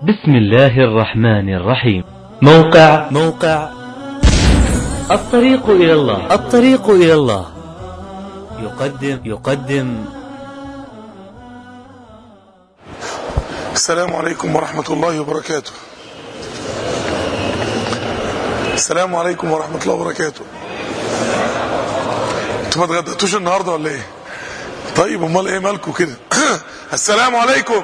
بسم الله الرحمن الرحيم موقع موقع الطريق إلى الله الطريق إلى الله يقدم يقدم السلام عليكم ورحمة الله وبركاته السلام عليكم ورحمة الله وبركاته انتوا ما اتغديتوش النهارده ولا ايه؟ طيب امال ايه مالكم كده؟ السلام عليكم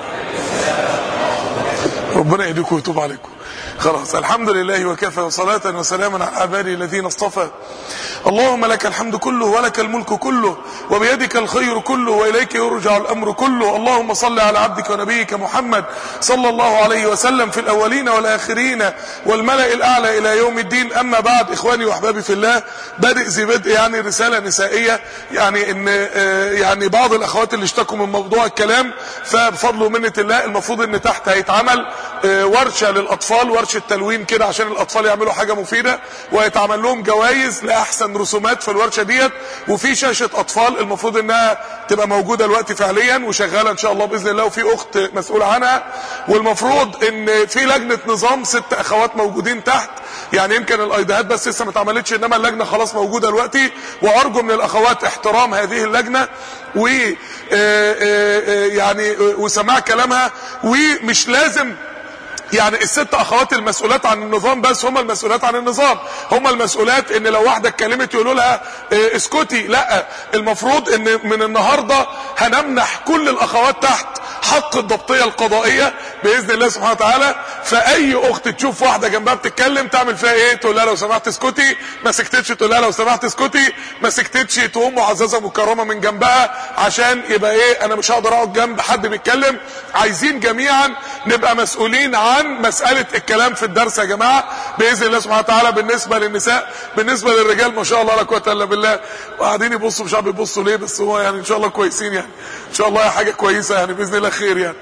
ربنا يهديكم ويتوب عليكم خلاص الحمد لله وكفى وصلاة وسلاما على عباده الذين اصطفى اللهم لك الحمد كله ولك الملك كله وبيدك الخير كله وإليك يرجع الأمر كله اللهم صل على عبدك ونبيك محمد صلى الله عليه وسلم في الأولين والآخرين والملأ الأعلى إلى يوم الدين أما بعد إخواني وأحبابي في الله بدء ذي بدء يعني رسالة نسائية يعني إن آه، يعني بعض الأخوات اللي اشتكوا من موضوع الكلام فبفضل ومنة الله المفروض إن تحت هيتعمل آه، ورشة للأطفال ورشة تلوين كده عشان الأطفال يعملوا حاجة مفيدة ويتعمل لهم جوائز لأحسن رسومات في الورشة ديت وفي شاشة أطفال المفروض إنها تبقى موجودة دلوقتي فعليا وشغالة إن شاء الله بإذن الله وفي أخت مسؤولة عنها والمفروض إن في لجنة نظام ست أخوات موجودين تحت يعني يمكن الايديهات بس لسه ما اتعملتش انما اللجنه خلاص موجوده دلوقتي وارجو من الاخوات احترام هذه اللجنه و آه، آه، آه، يعني آه، وسماع كلامها ومش لازم يعني الست اخوات المسؤولات عن النظام بس هم المسؤولات عن النظام هم المسؤولات ان لو واحده اتكلمت يقولوا لها اه، اسكتي لا المفروض ان من النهارده هنمنح كل الاخوات تحت حق الضبطيه القضائيه باذن الله سبحانه وتعالى فاي اخت تشوف واحده جنبها بتتكلم تعمل فيها ايه تقول لها لو سمحت اسكتي ما سكتتش تقول لها لو سمحت اسكتي ما سكتتش تقوم معززه مكرمه من جنبها عشان يبقى ايه انا مش هقدر اقعد جنب حد بيتكلم عايزين جميعا نبقى مسؤولين عن مساله الكلام في الدرس يا جماعه باذن الله سبحانه وتعالى بالنسبه للنساء بالنسبه للرجال ما شاء الله لا قوه الا بالله وقاعدين يبصوا مش عارف يبصوا ليه بس هو يعني ان شاء الله كويسين يعني ان شاء الله حاجه كويسه يعني باذن الله خير يعني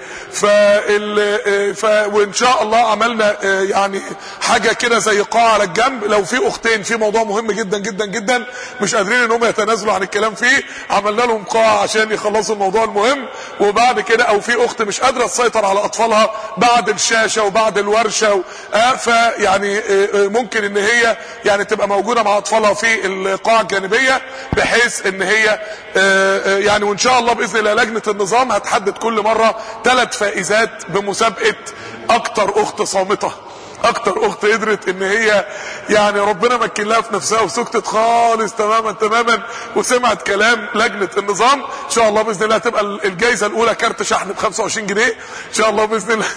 فال ف وان شاء الله عملنا آه، يعني حاجه كده زي قاعه على الجنب لو في اختين في موضوع مهم جدا جدا جدا مش قادرين ان هم يتنازلوا عن الكلام فيه عملنا لهم قاعه عشان يخلصوا الموضوع المهم وبعد كده او في اخت مش قادره تسيطر على اطفالها بعد الشاشه وبعد الورشه و... آه فيعني آه، آه، ممكن ان هي يعني تبقى موجوده مع اطفالها في القاعه الجانبيه بحيث ان هي آه، آه، يعني وان شاء الله باذن الله لجنه النظام هتحدد كل مره ثلاث فائزات بمسابقه اكتر اخت صامته اكتر اخت قدرت ان هي يعني ربنا مكن لها في نفسها وسكتت خالص تماما تماما وسمعت كلام لجنه النظام ان شاء الله باذن الله هتبقى الجائزه الاولى كارت شحن ب 25 جنيه ان شاء الله باذن الله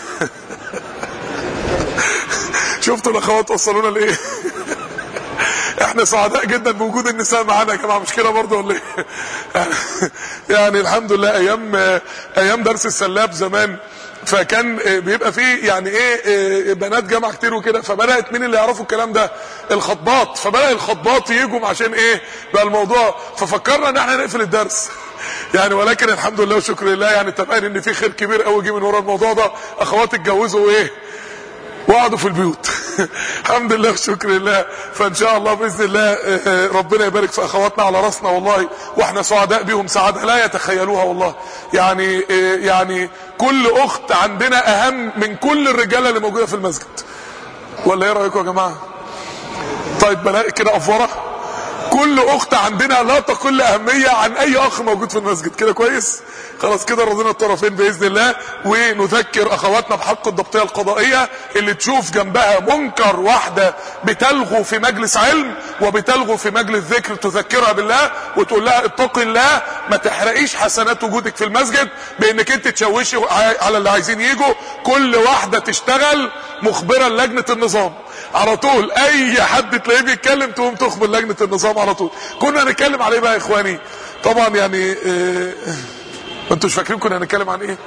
شفتوا الاخوات وصلونا لايه احنا سعداء جدا بوجود النساء معانا يا جماعه مش كده برضه ولا ايه يعني, يعني الحمد لله ايام ايام درس السلاب زمان فكان بيبقى فيه يعني ايه بنات جامعه كتير وكده فبدات مين اللي يعرفوا الكلام ده الخطبات فبدا الخطبات يجوا عشان ايه بقى الموضوع ففكرنا ان احنا نقفل الدرس يعني ولكن الحمد لله وشكر لله يعني تبين ان في خير كبير قوي جه من ورا الموضوع ده اخوات اتجوزوا ايه وقعدوا في البيوت الحمد لله وشكر لله فان شاء الله باذن الله آه، ربنا يبارك في اخواتنا على راسنا والله واحنا سعداء بيهم سعاده لا يتخيلوها والله يعني آه، يعني كل اخت عندنا اهم من كل الرجاله اللي موجوده في المسجد ولا ايه رايكم يا جماعه طيب بلاقي كده افوره كل اخت عندنا لا تقل اهميه عن اي اخ موجود في المسجد كده كويس خلاص كده رضينا الطرفين باذن الله ونذكر اخواتنا بحق الضبطيه القضائيه اللي تشوف جنبها منكر واحده بتلغو في مجلس علم وبتلغو في مجلس ذكر تذكرها بالله وتقول لها اتق الله ما تحرقيش حسنات وجودك في المسجد بانك انت تشوشي على اللي عايزين يجوا كل واحده تشتغل مخبره لجنه النظام على طول اي حد تلاقيه بيتكلم تقوم تخبر لجنه النظام على طول كنا هنتكلم عليه بقى يا اخواني طبعا يعني آه، ما انتوش فاكرين كنا هنتكلم عن ايه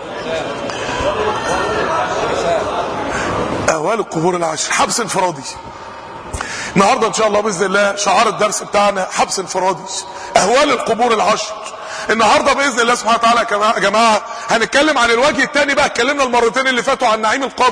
اهوال القبور العشر حبس انفرادي النهارده ان شاء الله باذن الله شعار الدرس بتاعنا حبس انفرادي اهوال القبور العشر النهارده باذن الله سبحانه وتعالى يا جماعه- يا جماعه هنتكلم عن الوجه الثاني بقى اتكلمنا المرتين اللي فاتوا عن نعيم القبر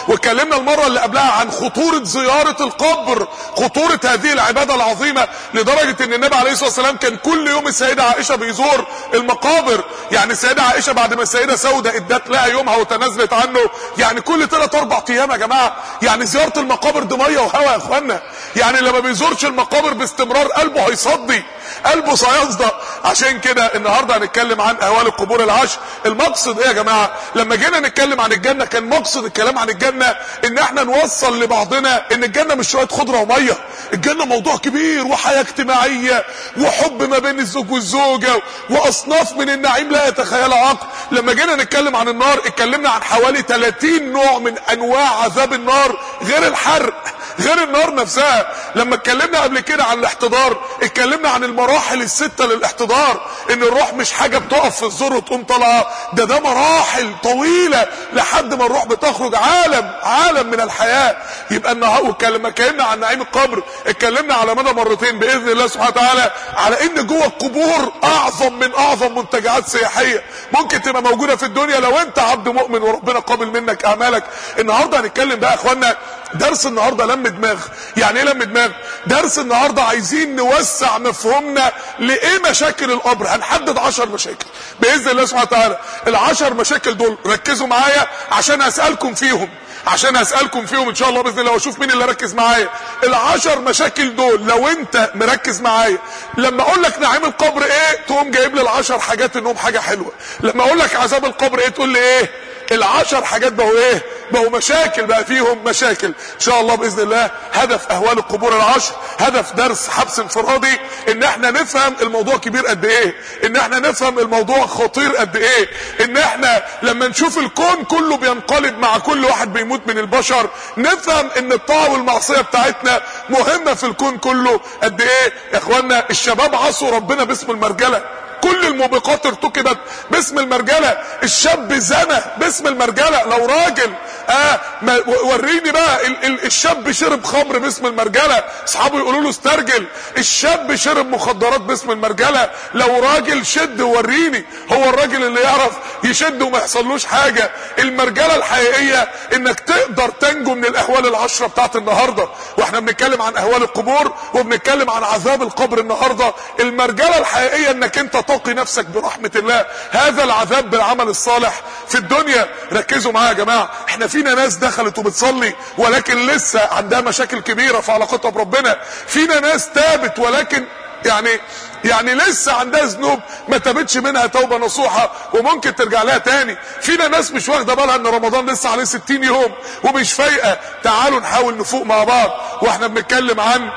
واتكلمنا المره اللي قبلها عن خطوره زياره القبر خطوره هذه العباده العظيمه لدرجه ان النبي عليه الصلاه والسلام كان كل يوم السيده عائشه بيزور المقابر يعني السيده عائشه بعد ما السيده سوده ادت لها يومها وتنازلت عنه يعني كل ثلاث اربع ايام يا جماعه يعني زياره المقابر دي ميه وهوا يا اخوانا يعني اللي ما بيزورش المقابر باستمرار قلبه هيصدي قلبه سيصدأ عشان كده النهارده هنتكلم عن اهوال القبور العشر المقصد ايه يا جماعه لما جينا نتكلم عن الجنه كان مقصد الكلام عن الجنه ان احنا نوصل لبعضنا ان الجنه مش شويه خضره وميه الجنه موضوع كبير وحياه اجتماعيه وحب ما بين الزوج والزوجه واصناف من النعيم لا يتخيلها عقل لما جينا نتكلم عن النار اتكلمنا عن حوالي 30 نوع من انواع عذاب النار غير الحرق غير النار نفسها لما اتكلمنا قبل كده عن الاحتضار اتكلمنا عن المراحل الستة للاحتضار ان الروح مش حاجة بتقف في الزور وتقوم طالعة ده ده مراحل طويلة لحد ما الروح بتخرج عالم عالم من الحياة يبقى النهار لما اتكلمنا عن نعيم القبر اتكلمنا على مدى مرتين باذن الله سبحانه وتعالى على ان جوه القبور اعظم من اعظم منتجعات سياحية ممكن تبقى موجودة في الدنيا لو انت عبد مؤمن وربنا قابل منك اعمالك النهاردة هنتكلم بقى يا اخوانا درس النهارده لم دماغ يعني ايه لم دماغ درس النهارده عايزين نوسع مفهومنا لايه مشاكل القبر هنحدد عشر مشاكل باذن الله سبحانه وتعالى العشر مشاكل دول ركزوا معايا عشان اسالكم فيهم عشان اسالكم فيهم ان شاء الله باذن الله واشوف مين اللي ركز معايا العشر مشاكل دول لو انت مركز معايا لما اقول لك نعيم القبر ايه تقوم جايب لي العشر حاجات انهم حاجه حلوه لما اقول لك عذاب القبر ايه تقول لي ايه العشر حاجات بقوا ايه بقوا مشاكل بقى فيهم مشاكل ان شاء الله باذن الله هدف اهوال القبور العشر هدف درس حبس انفرادي ان احنا نفهم الموضوع كبير قد ايه ان احنا نفهم الموضوع خطير قد ايه ان احنا لما نشوف الكون كله بينقلب مع كل واحد بيموت من البشر نفهم ان الطاعه والمعصيه بتاعتنا مهمه في الكون كله قد ايه يا اخوانا الشباب عصوا ربنا باسم المرجله كل الموبقات ارتكبت باسم المرجلة الشاب زنى باسم المرجلة لو راجل اه ما وريني بقى ال ال الشاب شرب خمر باسم المرجلة اصحابه يقولوا له استرجل الشاب شرب مخدرات باسم المرجلة لو راجل شد وريني هو الراجل اللي يعرف يشد وما يحصلوش حاجة المرجلة الحقيقية انك تقدر تنجو من الاهوال العشرة بتاعت النهاردة واحنا بنتكلم عن اهوال القبور وبنتكلم عن عذاب القبر النهاردة المرجلة الحقيقية انك انت تقي نفسك برحمة الله هذا العذاب بالعمل الصالح في الدنيا ركزوا معايا يا جماعة احنا فينا ناس دخلت وبتصلي ولكن لسه عندها مشاكل كبيرة في علاقتها بربنا فينا ناس تابت ولكن يعني يعني لسه عندها ذنوب ما تابتش منها توبه نصوحه وممكن ترجع لها تاني فينا ناس مش واخده بالها ان رمضان لسه عليه 60 يوم ومش فايقه تعالوا نحاول نفوق مع بعض واحنا بنتكلم عن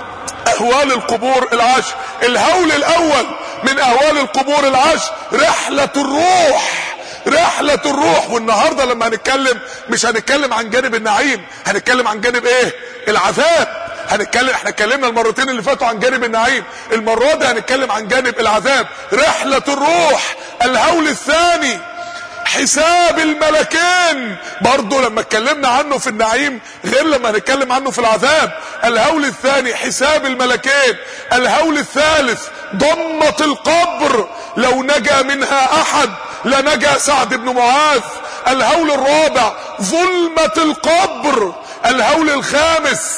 اهوال القبور العشر الهول الاول من اهوال القبور العشر رحلة الروح رحلة الروح والنهاردة لما هنتكلم مش هنتكلم عن جانب النعيم هنتكلم عن جانب ايه العذاب هنتكلم احنا اتكلمنا المرتين اللي فاتوا عن جانب النعيم المرة دي هنتكلم عن جانب العذاب رحلة الروح الهول الثاني حساب الملكين برضه لما اتكلمنا عنه في النعيم غير لما هنتكلم عنه في العذاب الهول الثاني حساب الملكين الهول الثالث ضمة القبر لو نجا منها احد لنجا سعد بن معاذ الهول الرابع ظلمة القبر الهول الخامس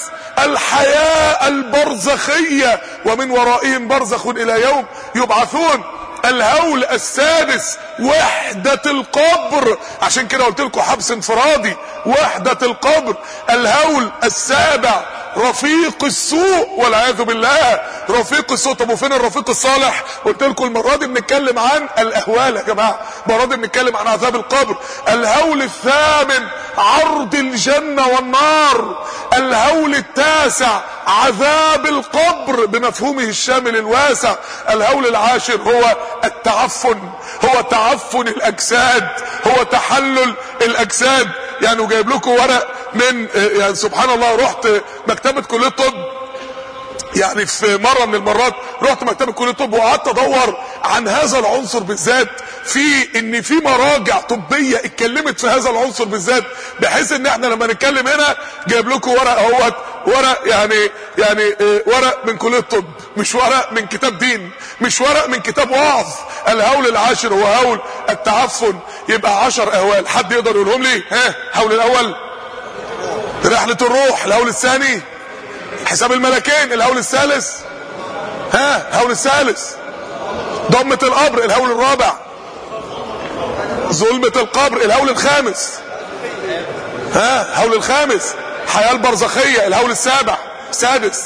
الحياة البرزخية ومن ورائهم برزخ الى يوم يبعثون الهول السادس وحدة القبر عشان كده قلت لكم حبس انفرادي وحدة القبر الهول السابع رفيق السوء والعياذ بالله رفيق السوء طب وفين الرفيق الصالح قلت لكم المره دي بنتكلم عن الاهوال يا جماعه المره دي بنتكلم عن عذاب القبر الهول الثامن عرض الجنه والنار الهول التاسع عذاب القبر بمفهومه الشامل الواسع الهول العاشر هو التعفن هو تعفن الاجساد هو تحلل الاجساد يعني جايب لكم ورق من يعني سبحان الله رحت مكتبة كلية طب يعني في مرة من المرات رحت مكتبة كلية طب وقعدت ادور عن هذا العنصر بالذات في ان في مراجع طبية اتكلمت في هذا العنصر بالذات بحيث ان احنا لما نتكلم هنا جايب لكم ورق اهوت ورق يعني يعني ورق من كلية طب مش ورق من كتاب دين مش ورق من كتاب وعظ الهول العاشر هو هول التعفن يبقى عشر اهوال حد يقدر يقولهم لي ها هول الاول رحلة الروح الهول الثاني حساب الملكين الهول الثالث ها الهول الثالث ضمة القبر الهول الرابع ظلمة القبر الهول الخامس ها الهول الخامس حياة البرزخية الهول السابع سادس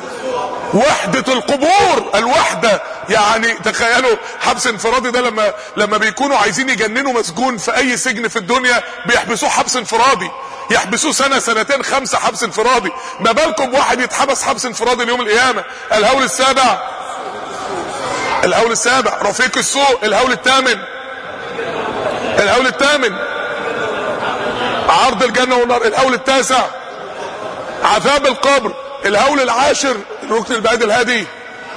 وحدة القبور الوحدة يعني تخيلوا حبس انفرادي ده لما لما بيكونوا عايزين يجننوا مسجون في اي سجن في الدنيا بيحبسوه حبس انفرادي يحبسوه سنة سنتين خمسة حبس انفرادي ما بالكم واحد يتحبس حبس انفرادي اليوم القيامة الهول السابع الهول السابع رفيق السوء الهول الثامن الهول الثامن عرض الجنة والنار الهول التاسع عذاب القبر الهول العاشر الركن البعيد الهادي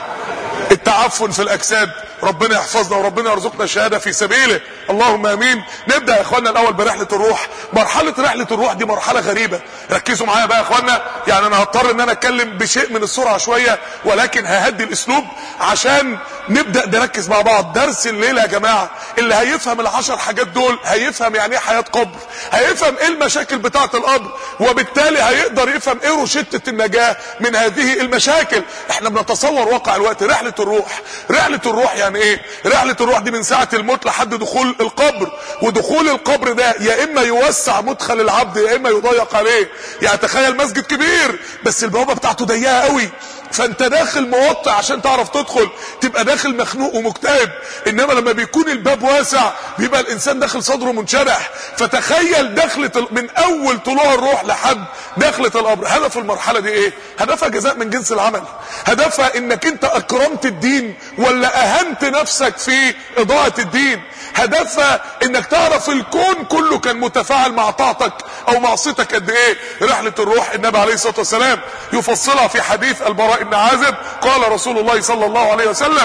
التعفن في الاجساد ربنا يحفظنا وربنا يرزقنا الشهاده في سبيله اللهم امين نبدا يا اخوانا الاول برحله الروح مرحله رحله الروح دي مرحله غريبه ركزوا معايا بقى يا اخوانا يعني انا هضطر ان انا اتكلم بشيء من السرعه شويه ولكن ههدي الاسلوب عشان نبدا نركز مع بعض درس الليله يا جماعه اللي هيفهم العشر حاجات دول هيفهم يعني ايه حياه قبر هيفهم ايه المشاكل بتاعه القبر وبالتالي هيقدر يفهم ايه روشته النجاه من هذه المشاكل احنا بنتصور واقع الوقت رحله الروح رحله الروح يعني ايه رحله الروح دي من ساعه الموت لحد دخول القبر ودخول القبر ده يا اما يوسع مدخل العبد يا اما يضيق عليه يعني تخيل مسجد كبير بس البوابه بتاعته ضيقه قوي فانت داخل موطع عشان تعرف تدخل تبقى داخل مخنوق ومكتئب انما لما بيكون الباب واسع بيبقى الانسان داخل صدره منشرح فتخيل دخلة من اول طلوع الروح لحد دخلة القبر هدف المرحلة دي ايه هدفها جزاء من جنس العمل هدفها انك انت اكرمت الدين ولا اهنت نفسك في اضاءة الدين هدفها انك تعرف الكون كله كان متفاعل مع طاعتك او معصيتك قد ايه رحلة الروح النبي عليه الصلاة والسلام يفصلها في حديث البراء بن عازب قال رسول الله صلى الله عليه وسلم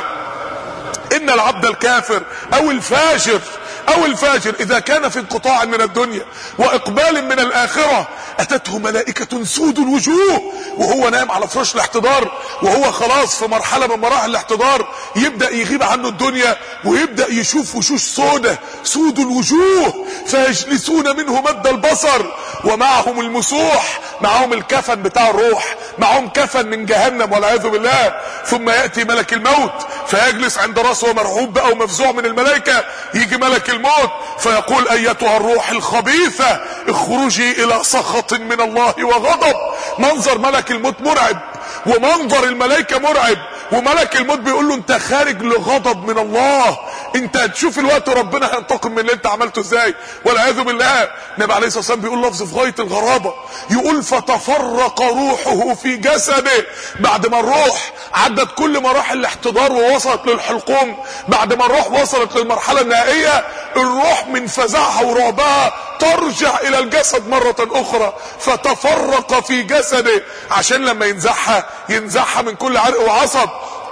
ان العبد الكافر او الفاجر او الفاجر اذا كان في انقطاع من الدنيا واقبال من الاخرة اتته ملائكة سود الوجوه وهو نام على فراش الاحتضار وهو خلاص في مرحلة من مراحل الاحتضار يبدأ يغيب عنه الدنيا ويبدأ يشوف وشوش سودة سود الوجوه فيجلسون منه مد البصر ومعهم المسوح معهم الكفن بتاع الروح معهم كفن من جهنم والعياذ بالله ثم يأتي ملك الموت فيجلس عند راسه مرعوب بقى ومفزوع من الملائكة يجي ملك الموت فيقول ايتها الروح الخبيثة اخرجي الى سخط من الله وغضب منظر ملك الموت مرعب ومنظر الملائكة مرعب وملك الموت بيقول له انت خارج لغضب من الله انت هتشوف الوقت ربنا هينتقم من اللي انت عملته ازاي والعياذ بالله النبي عليه الصلاه والسلام بيقول لفظ في غايه الغرابه يقول فتفرق روحه في جسده بعد ما الروح عدت كل مراحل الاحتضار ووصلت للحلقوم بعد ما الروح وصلت للمرحله النهائيه الروح من فزعها ورعبها ترجع الى الجسد مرة اخرى فتفرق في جسده عشان لما ينزعها ينزعها من كل عرق وعصب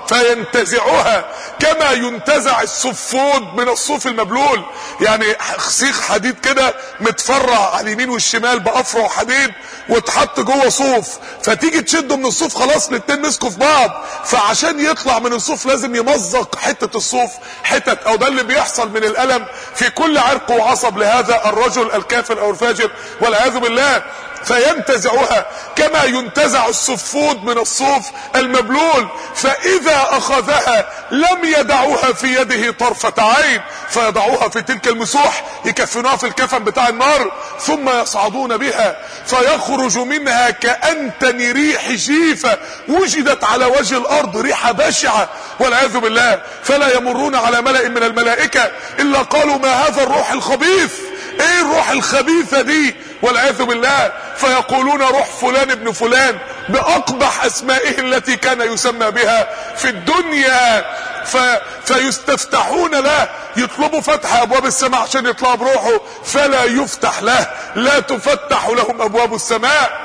فينتزعها كما ينتزع الصفود من الصوف المبلول يعني سيخ حديد كده متفرع على اليمين والشمال بافرع حديد واتحط جوه صوف فتيجي تشده من الصوف خلاص الاتنين مسكوا في بعض فعشان يطلع من الصوف لازم يمزق حته الصوف حتت او ده اللي بيحصل من الالم في كل عرق وعصب لهذا الرجل الكافر او الفاجر والعياذ بالله فينتزعها كما ينتزع الصفود من الصوف المبلول فاذا اخذها لم يدعوها في يده طرفة عين فيضعوها في تلك المسوح يكفنوها في الكفن بتاع النار ثم يصعدون بها فيخرج منها كأنتن ريح جيفة وجدت على وجه الارض ريحة بشعة والعياذ بالله فلا يمرون على ملأ من الملائكة الا قالوا ما هذا الروح الخبيث ايه الروح الخبيثة دي والعياذ بالله فيقولون روح فلان ابن فلان باقبح اسمائه التي كان يسمى بها في الدنيا ف... فيستفتحون له يطلبوا فتح ابواب السماء عشان يطلع بروحه فلا يفتح له لا تفتح لهم ابواب السماء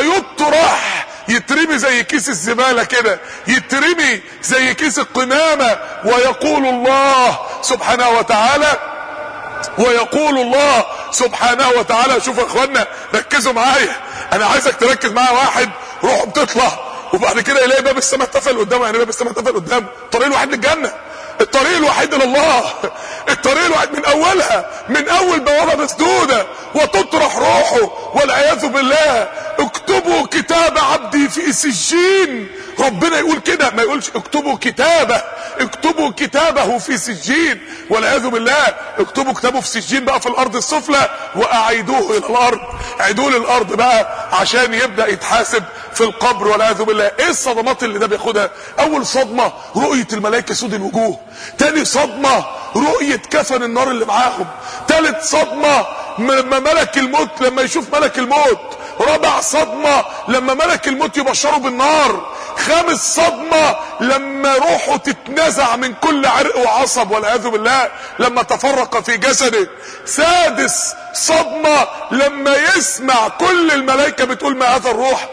فيطرح يترمي زي كيس الزبالة كده يترمي زي كيس القمامة ويقول الله سبحانه وتعالى ويقول الله سبحانه وتعالى شوفوا يا اخوانا ركزوا معايا انا عايزك تركز معايا واحد روحه بتطلع وبعد كده يلاقي باب السماء اتقفل قدامه يعني باب السماء اتقفل قدامه الطريق الوحيد للجنه الطريق الوحيد لله الطريق الوحيد من اولها من اول بوابه مسدوده وتطرح روحه والعياذ بالله اكتبوا كتاب عبدي في سجين ربنا يقول كده ما يقولش اكتبوا كتابه اكتبوا كتابه في سجين والعياذ بالله اكتبوا كتابه في سجين بقى في الارض السفلى واعيدوه الى الارض اعيدوه للارض بقى عشان يبدا يتحاسب في القبر والعياذ بالله ايه الصدمات اللي ده بياخدها اول صدمه رؤيه الملائكه سود الوجوه تاني صدمه رؤيه كفن النار اللي معاهم تالت صدمه لما ملك الموت لما يشوف ملك الموت رابع صدمة لما ملك الموت يبشره بالنار خامس صدمة لما روحه تتنزع من كل عرق وعصب والعياذ بالله لما تفرق في جسده سادس صدمة لما يسمع كل الملائكة بتقول ما هذا الروح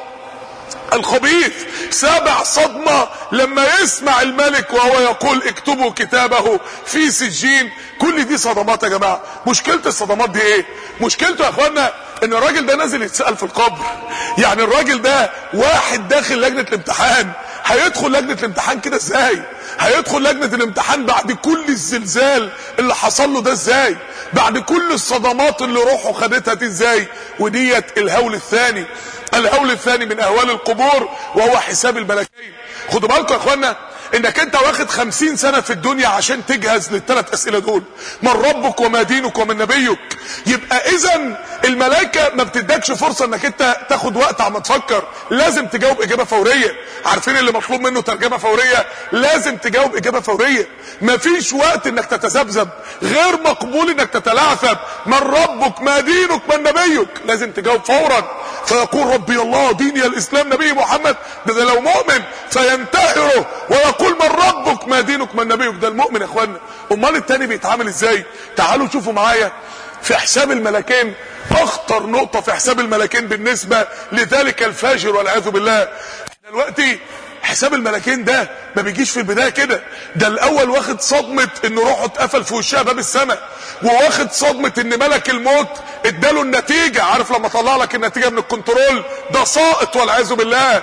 الخبيث سابع صدمة لما يسمع الملك وهو يقول اكتبوا كتابه في سجين كل دي صدمات يا جماعة مشكلة الصدمات دي ايه مشكلته يا اخوانا ان الراجل ده نازل يتسأل في القبر يعني الراجل ده واحد داخل لجنة الامتحان هيدخل لجنة الامتحان كده ازاي هيدخل لجنة الامتحان بعد كل الزلزال اللي حصل له ده ازاي بعد كل الصدمات اللي روحه خدتها دي ازاي وديت الهول الثاني الهول الثاني من اهوال القبور وهو حساب الملكين خدوا بالكم يا اخوانا انك انت واخد خمسين سنة في الدنيا عشان تجهز للثلاث اسئلة دول من ربك وما دينك ومن نبيك يبقى اذا الملائكة ما بتدكش فرصة انك انت تاخد وقت عم تفكر لازم تجاوب اجابة فورية عارفين اللي مطلوب منه ترجمة فورية لازم تجاوب اجابة فورية مفيش وقت انك تتذبذب غير مقبول انك تتلعثم من ربك ما دينك من نبيك لازم تجاوب فورا فيقول ربي الله ديني الاسلام نبي محمد ده, ده لو مؤمن فينتهره ويقول من ربك ما دينك من نبيك ده المؤمن يا اخوانا امال التاني بيتعامل ازاي تعالوا شوفوا معايا في حساب الملكين اخطر نقطة في حساب الملكين بالنسبة لذلك الفاجر والعياذ بالله احنا دلوقتي حساب الملكين ده ما بيجيش في البدايه كده ده الاول واخد صدمه ان روحه اتقفل في وشها باب السماء وواخد صدمه ان ملك الموت اداله النتيجه عارف لما طلع لك النتيجه من الكنترول ده ساقط والعياذ بالله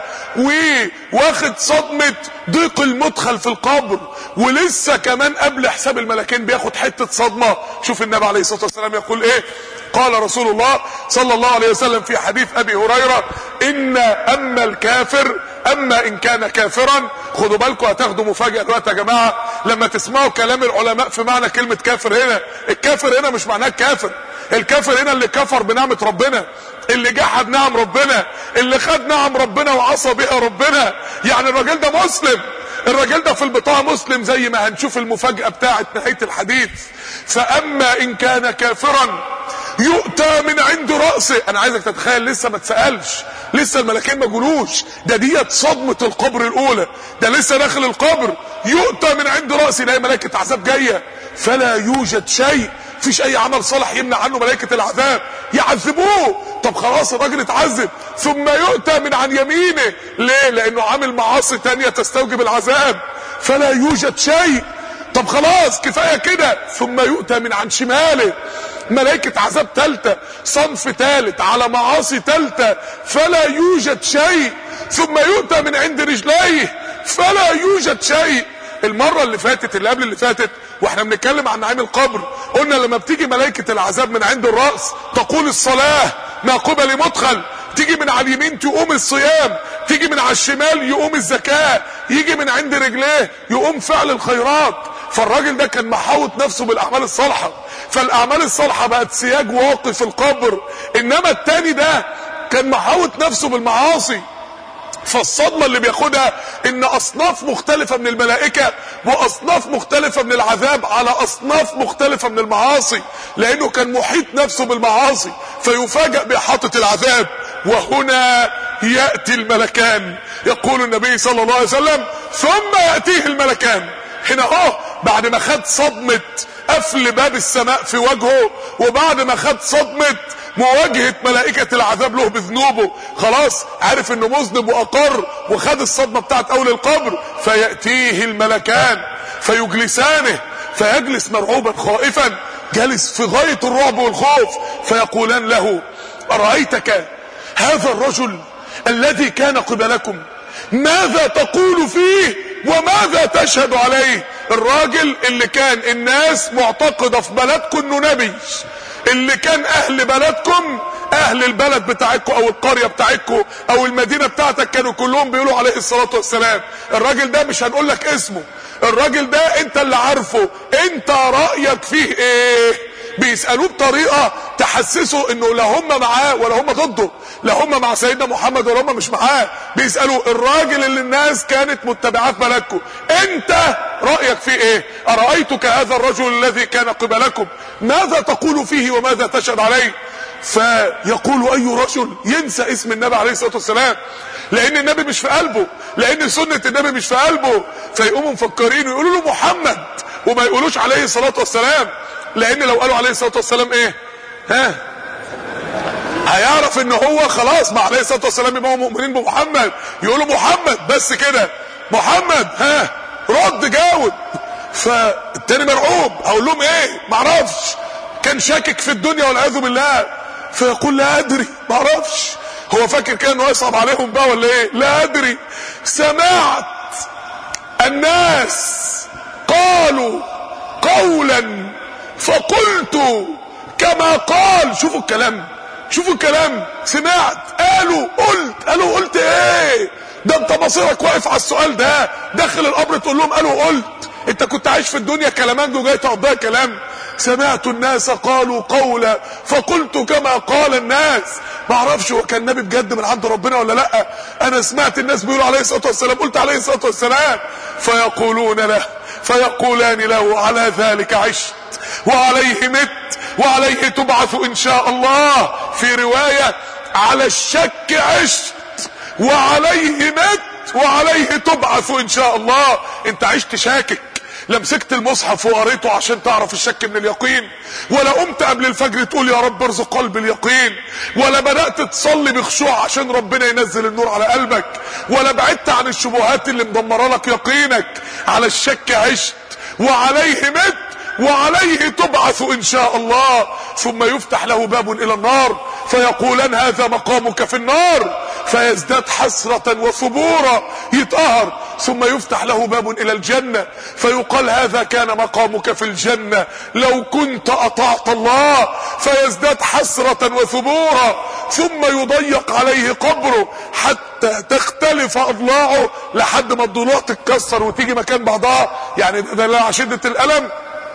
وواخد صدمه ضيق المدخل في القبر ولسه كمان قبل حساب الملكين بياخد حته صدمه شوف النبي عليه الصلاه والسلام يقول ايه قال رسول الله صلى الله عليه وسلم في حديث ابي هريره ان اما الكافر اما ان كان كافرا خدوا بالكم هتاخدوا مفاجاه دلوقتي يا جماعه لما تسمعوا كلام العلماء في معنى كلمه كافر هنا الكافر هنا مش معناه كافر الكافر هنا اللي كفر بنعمه ربنا اللي جحد نعم ربنا اللي خد نعم ربنا وعصى بها ربنا يعني الراجل ده مسلم الراجل ده في البطاقه مسلم زي ما هنشوف المفاجاه بتاعه نهايه الحديث فاما ان كان كافرا يؤتى من عند رأسه انا عايزك تتخيل لسه ما اتسألش لسه الملكين ما جولوش ده ديت صدمة القبر الاولى ده لسه داخل القبر يؤتى من عند رأسه يلاقي ملائكة عذاب جاية فلا يوجد شيء فيش اي عمل صالح يمنع عنه ملائكة العذاب يعذبوه طب خلاص الراجل اتعذب ثم يؤتى من عن يمينه ليه لانه عامل معاصي تانية تستوجب العذاب فلا يوجد شيء طب خلاص كفاية كده ثم يؤتى من عن شماله ملائكة عذاب تالتة صنف تالت على معاصي تالتة فلا يوجد شيء ثم يؤتى من عند رجليه فلا يوجد شيء المرة اللي فاتت اللي قبل اللي فاتت واحنا بنتكلم عن نعيم القبر قلنا لما بتيجي ملائكة العذاب من عند الرأس تقول الصلاة ما قبل مدخل تيجي من على اليمين تقوم الصيام تيجي من على الشمال يقوم الزكاة يجي من عند رجليه يقوم فعل الخيرات فالراجل ده كان محاوط نفسه بالاعمال الصالحه فالاعمال الصالحه بقت سياج واقف في القبر انما التاني ده كان محاوط نفسه بالمعاصي فالصدمة اللي بياخدها ان اصناف مختلفة من الملائكة واصناف مختلفة من العذاب على اصناف مختلفة من المعاصي لانه كان محيط نفسه بالمعاصي فيفاجأ باحاطة العذاب وهنا يأتي الملكان يقول النبي صلى الله عليه وسلم ثم يأتيه الملكان هنا اهو بعد ما خد صدمة قفل باب السماء في وجهه وبعد ما خد صدمة مواجهة ملائكة العذاب له بذنوبه خلاص عارف انه مذنب واقر وخد الصدمة بتاعت اول القبر فيأتيه الملكان فيجلسانه فيجلس مرعوبا خائفا جالس في غاية الرعب والخوف فيقولان له أرأيتك هذا الرجل الذي كان قبلكم ماذا تقول فيه وماذا تشهد عليه الراجل اللي كان الناس معتقدة في بلدكم انه نبي اللي كان اهل بلدكم اهل البلد بتاعتكم او القريه بتاعتكم او المدينه بتاعتك كانوا كلهم بيقولوا عليه الصلاه والسلام الراجل ده مش هنقول لك اسمه الراجل ده انت اللي عارفه انت رايك فيه ايه بيسالوه بطريقه تحسسه انه لا هم معاه ولا هم ضده لا هم مع سيدنا محمد ولا هم مش معاه بيسالوا الراجل اللي الناس كانت متبعاه في بلدكم انت رايك فيه ايه ارايتك هذا الرجل الذي كان قبلكم ماذا تقول فيه وماذا تشهد عليه فيقول اي رجل ينسى اسم النبي عليه الصلاه والسلام لان النبي مش في قلبه لان سنه النبي مش في قلبه فيقوموا مفكرين ويقولوا له محمد وما يقولوش عليه الصلاه والسلام لان لو قالوا عليه الصلاه والسلام ايه ها هيعرف ان هو خلاص مع عليه الصلاه والسلام يبقوا مؤمنين بمحمد يقولوا محمد بس كده محمد ها رد جاوب فالتاني مرعوب هقول لهم ايه معرفش كان شاكك في الدنيا والعياذ بالله فيقول لا ادري معرفش هو فاكر كده انه يصعب عليهم بقى ولا ايه لا ادري سمعت الناس قالوا قولا فقلت كما قال شوفوا الكلام شوفوا الكلام سمعت قالوا قلت قالوا قلت ايه ده انت مصيرك واقف على السؤال ده داخل القبر تقول لهم قالوا قلت انت كنت عايش في الدنيا كلامان وجاي تقضيها كلام سمعت الناس قالوا قولا فقلت كما قال الناس ما اعرفش هو كان نبي بجد من عند ربنا ولا لا انا سمعت الناس بيقولوا عليه الصلاه والسلام قلت عليه الصلاه والسلام فيقولون له فيقولان له على ذلك عشت وعليه مت وعليه تبعث ان شاء الله في روايه على الشك عشت وعليه مت وعليه تبعث ان شاء الله انت عشت شاكك لا مسكت المصحف وقريته عشان تعرف الشك من اليقين ولا قمت قبل الفجر تقول يا رب ارزق قلب اليقين ولا بدأت تصلي بخشوع عشان ربنا ينزل النور على قلبك ولا بعدت عن الشبهات اللي مدمره لك يقينك على الشك عشت وعليه مت وعليه تبعث ان شاء الله ثم يفتح له باب الى النار فيقولان هذا مقامك في النار فيزداد حسرة وثبورا يتقهر ثم يفتح له باب الى الجنة فيقال هذا كان مقامك في الجنة لو كنت اطعت الله فيزداد حسرة وثبورا ثم يضيق عليه قبره حتى تختلف اضلاعه لحد ما الضلوع تتكسر وتيجي مكان بعضها يعني ده لا شدة الالم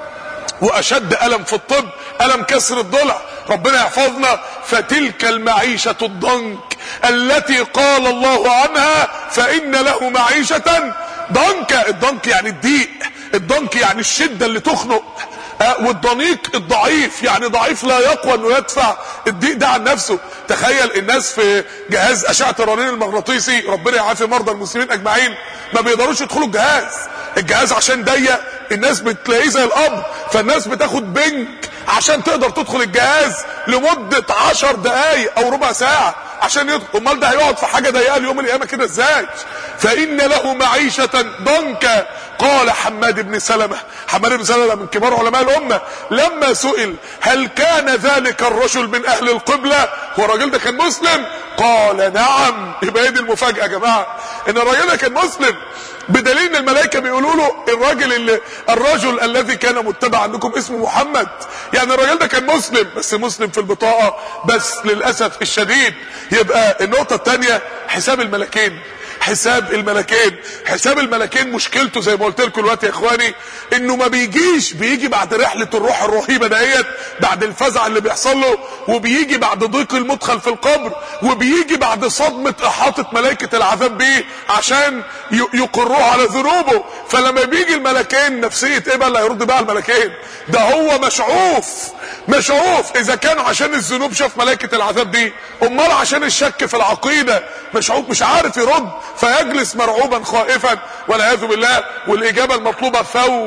واشد الم في الطب الم كسر الضلع ربنا يحفظنا فتلك المعيشة الضنك التي قال الله عنها فان له معيشة ضنكا الضنك يعني الضيق الضنك يعني الشدة اللي تخنق آه والضنيق الضعيف يعني ضعيف لا يقوى انه يدفع الضيق ده عن نفسه تخيل الناس في جهاز اشعه الرنين المغناطيسي ربنا يعافي مرضى المسلمين اجمعين ما بيقدروش يدخلوا الجهاز الجهاز عشان ضيق الناس بتلاقيه زي القبر فالناس بتاخد بنك عشان تقدر تدخل الجهاز لمدة عشر دقايق او ربع ساعة عشان يدخل امال ده هيقعد في حاجة ضيقة ليوم القيامة كده ازاي فان له معيشة ضنكا قال حماد بن سلمة حماد بن سلمة من كبار علماء الامة لما سئل هل كان ذلك الرجل من اهل القبلة هو الراجل ده كان مسلم قال نعم يبقى ايه دي المفاجأة يا جماعة ان الراجل ده كان مسلم بدليل ان الملائكه بيقولوا له الراجل اللي الرجل الذي كان متبع عندكم اسمه محمد يعني الراجل ده كان مسلم بس مسلم في البطاقه بس للاسف الشديد يبقى النقطه الثانيه حساب الملكين حساب الملكين حساب الملكين مشكلته زي ما قلت لكم دلوقتي يا اخواني انه ما بيجيش بيجي بعد رحله الروح الرهيبه ديت بعد الفزع اللي بيحصل له وبيجي بعد ضيق المدخل في القبر وبيجي بعد صدمه احاطه ملائكه العذاب بيه عشان يقروه على ذنوبه فلما بيجي الملكين نفسيه ايه بقى اللي هيرد بقى الملكين ده هو مشعوف مشعوف اذا كان عشان الذنوب شاف ملائكه العذاب دي امال عشان الشك في العقيده مشعوف مش عارف يرد فيجلس مرعوبا خائفا والعياذ بالله والاجابه المطلوبه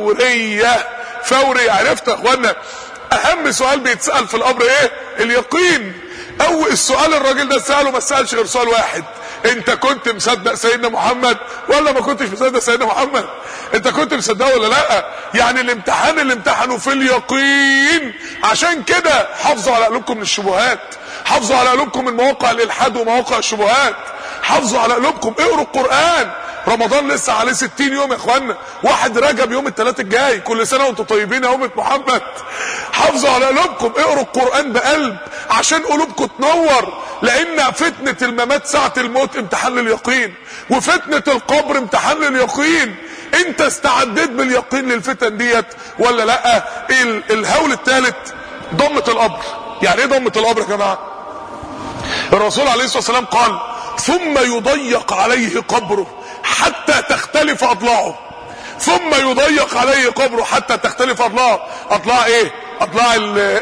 فوريه فوري عرفت يا اخوانا اهم سؤال بيتسال في الامر ايه اليقين او السؤال الراجل ده ساله ما سالش غير سؤال واحد انت كنت مصدق سيدنا محمد ولا ما كنتش مصدق سيدنا محمد انت كنت مصدقه ولا لا يعني الامتحان اللي امتحنوا في اليقين عشان كده حافظوا على قلوبكم من الشبهات حافظوا على قلوبكم من مواقع الالحاد ومواقع الشبهات حافظوا على قلوبكم اقروا القرآن رمضان لسه عليه 60 يوم يا اخوانا واحد رجب يوم الثلاث الجاي كل سنه وانتم طيبين يا امه محمد حافظوا على قلوبكم اقروا القران بقلب عشان قلوبكم تنور لان فتنه الممات ساعه الموت امتحان لليقين وفتنه القبر امتحان لليقين انت استعديت باليقين للفتن ديت ولا لا الهول الثالث ضمه القبر يعني ايه ضمه القبر يا جماعه الرسول عليه الصلاه والسلام قال ثم يضيق عليه قبره حتى تختلف اضلاعه ثم يضيق عليه قبره حتى تختلف اضلاعه اضلاع ايه اضلاع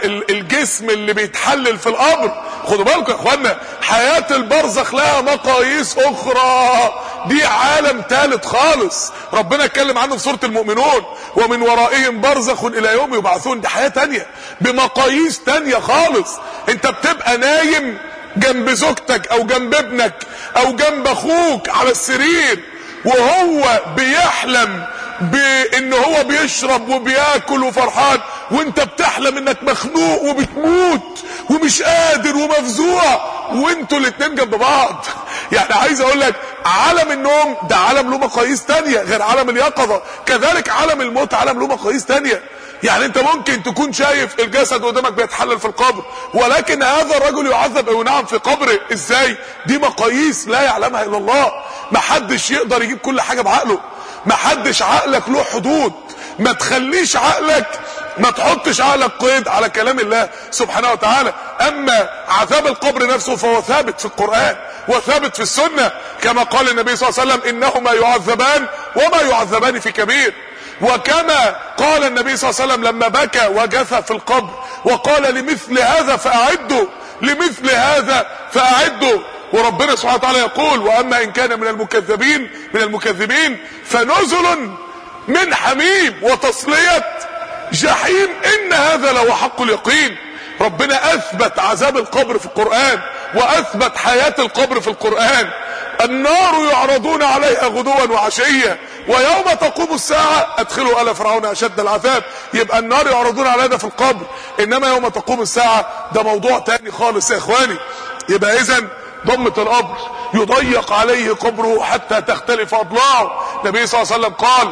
الجسم اللي بيتحلل في القبر خدوا بالكم يا اخوانا حياة البرزخ لها مقاييس اخرى دي عالم ثالث خالص ربنا اتكلم عنه في سورة المؤمنون ومن ورائهم برزخ الى يوم يبعثون دي حياة تانية بمقاييس تانية خالص انت بتبقى نايم جنب زوجتك او جنب ابنك او جنب اخوك على السرير وهو بيحلم بان هو بيشرب وبياكل وفرحان وانت بتحلم انك مخنوق وبتموت ومش قادر ومفزوع وانتوا الاتنين جنب بعض يعني عايز اقول لك عالم النوم ده عالم له مقاييس تانية غير عالم اليقظة كذلك عالم الموت عالم له مقاييس تانية يعني انت ممكن تكون شايف الجسد قدامك بيتحلل في القبر ولكن هذا الرجل يعذب او ينعم في قبره ازاي دي مقاييس لا يعلمها الا الله محدش يقدر يجيب كل حاجة بعقله محدش عقلك له حدود ما تخليش عقلك ما تحطش عقلك قيد على كلام الله سبحانه وتعالى اما عذاب القبر نفسه فهو ثابت في القرآن وثابت في السنة كما قال النبي صلى الله عليه وسلم انهما يعذبان وما يعذبان في كبير وكما قال النبي صلى الله عليه وسلم لما بكى وجثى في القبر وقال لمثل هذا فأعدوا لمثل هذا فأعدوا وربنا سبحانه وتعالى يقول واما ان كان من المكذبين من المكذبين فنزل من حميم وتصلية جحيم ان هذا لو حق اليقين ربنا اثبت عذاب القبر في القرآن واثبت حياة القبر في القرآن النار يعرضون عليها غدوا وعشية ويوم تقوم الساعة ادخلوا آل فرعون اشد العذاب يبقى النار يعرضون عليها ده في القبر انما يوم تقوم الساعة ده موضوع تاني خالص يا اخواني يبقى اذا ضمة القبر يضيق عليه قبره حتى تختلف اضلاعه النبي صلى الله عليه وسلم قال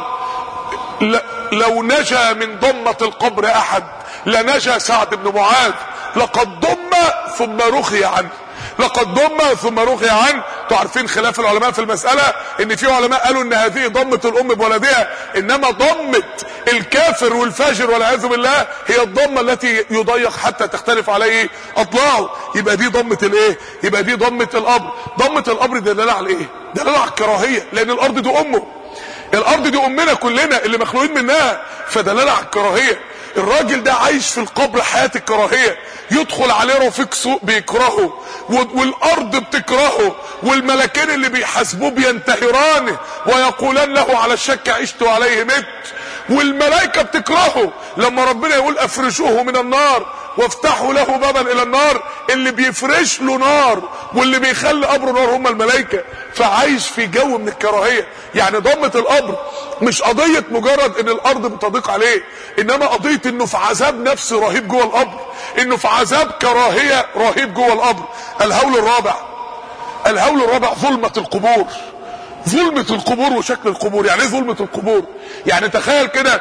لو نجا من ضمة القبر احد لنجا سعد بن معاذ لقد ضم ثم رخي عنه لقد ضم ثم رخي عنه انتوا عارفين خلاف العلماء في المسألة ان في علماء قالوا ان هذه ضمة الام بولدها انما ضمة الكافر والفاجر والعياذ بالله هي الضمة التي يضيق حتى تختلف عليه اطلاعه يبقى دي ضمة الايه يبقى دي ضمة القبر ضمة القبر دلاله على ايه دلاله على الكراهية لان الارض دي امه الارض دي امنا كلنا اللي مخلوقين منها فدلاله على الكراهيه الراجل ده عايش في القبر حياة الكراهية يدخل عليه رفيق سوء بيكرهه والارض بتكرهه والملكين اللي بيحاسبوه بينتهرانه ويقولان له على الشك عشت عليه مت والملائكة بتكرهه لما ربنا يقول افرشوه من النار وافتحوا له بابا الى النار اللي بيفرش له نار واللي بيخلي قبره نار هم الملائكة فعايش في جو من الكراهية يعني ضمة القبر مش قضية مجرد ان الارض بتضيق عليه انما قضية انه في عذاب نفسي رهيب جوه القبر انه في عذاب كراهية رهيب جوه القبر الهول الرابع الهول الرابع ظلمة القبور ظلمة القبور وشكل القبور يعني ايه ظلمة القبور يعني تخيل كده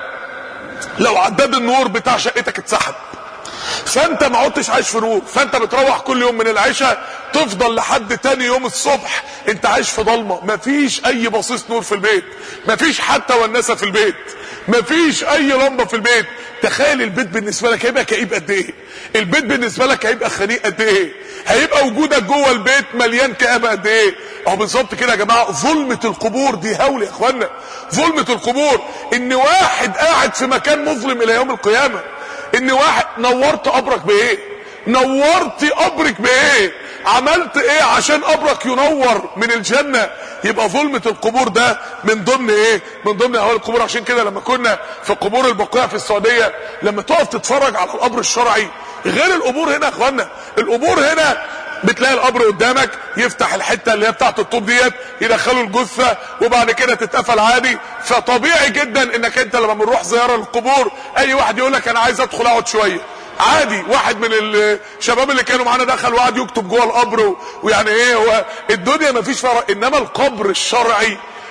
لو عداد النور بتاع شقتك اتسحب فانت ما عدتش عايش في نور فانت بتروح كل يوم من العشاء تفضل لحد تاني يوم الصبح انت عايش في ضلمه مفيش اي بصيص نور في البيت مفيش حتى ونسه في البيت مفيش اي لمبه في البيت تخيل البيت بالنسبه لك هيبقى كئيب قد ايه البيت بالنسبه لك هيبقى خنيق قد ايه هيبقى وجودك جوه البيت مليان كآبه قد ايه اهو بالظبط كده يا جماعه ظلمه القبور دي هول يا اخوانا ظلمه القبور ان واحد قاعد في مكان مظلم الى يوم القيامه ان واحد نورت قبرك بايه نورت قبرك بايه عملت ايه عشان قبرك ينور من الجنة يبقى ظلمة القبور ده من ضمن ايه من ضمن اهوال القبور عشان كده لما كنا في قبور البقيع في السعودية لما تقف تتفرج على القبر الشرعي غير القبور هنا يا اخوانا القبور هنا بتلاقي القبر قدامك يفتح الحته اللي هي بتاعت الطوب ديت يدخلوا الجثه وبعد كده تتقفل عادي فطبيعي جدا انك انت لما بنروح زياره للقبور اي واحد يقول لك انا عايز ادخل اقعد شويه عادي واحد من الشباب اللي كانوا معانا دخل وقعد يكتب جوه القبر ويعني ايه هو الدنيا ما فيش فرق انما القبر الشرعي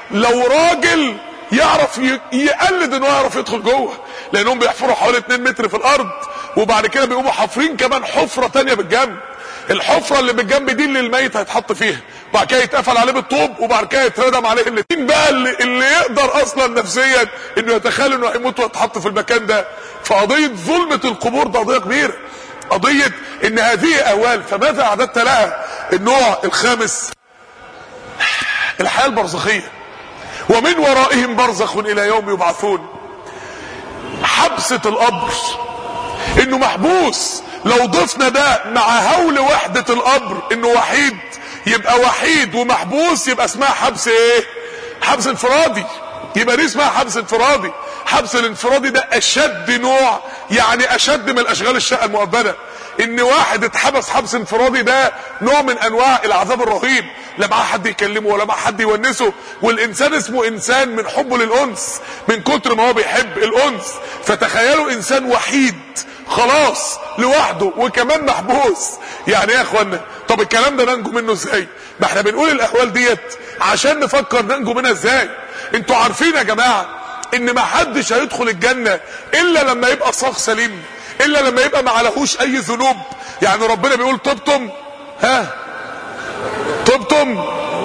لو راجل يعرف ي- يقلد انه يعرف يدخل جوه لانهم بيحفروا حوالي 2 متر في الارض وبعد كده بيقوموا حافرين كمان حفره تانية بالجنب الحفره اللي بالجنب دي اللي الميت هيتحط فيها وبعد كده يتقفل عليه بالطوب وبعد كده يتردم عليه اللي مين بقى اللي, اللي يقدر اصلا نفسيا انه يتخيل انه هيموت ويتحط في المكان ده فقضيه ظلمه القبور ده قضيه كبيره قضيه ان هذه اهوال فماذا اعددت لها النوع الخامس الحياه البرزخيه ومن ورائهم برزخ الى يوم يبعثون حبسه القبر انه محبوس لو ضفنا ده مع هول وحدة القبر انه وحيد يبقى وحيد ومحبوس يبقى اسمها حبس ايه حبس انفرادي يبقى دي اسمها حبس انفرادي حبس الانفرادي ده اشد نوع يعني اشد من الاشغال الشقه المؤبده ان واحد اتحبس حبس انفرادي ده نوع من انواع العذاب الرهيب لا معاه حد يكلمه ولا معاه حد يونسه والانسان اسمه انسان من حبه للانس من كتر ما هو بيحب الانس فتخيلوا انسان وحيد خلاص لوحده وكمان محبوس يعني ايه يا اخوانا طب الكلام ده ننجو منه ازاي ما احنا بنقول الاحوال ديت عشان نفكر ننجو منها ازاي انتوا عارفين يا جماعه ان ما حدش هيدخل الجنه الا لما يبقى صاغ سليم الا لما يبقى ما عليهوش اي ذنوب يعني ربنا بيقول طبتم ها طبتم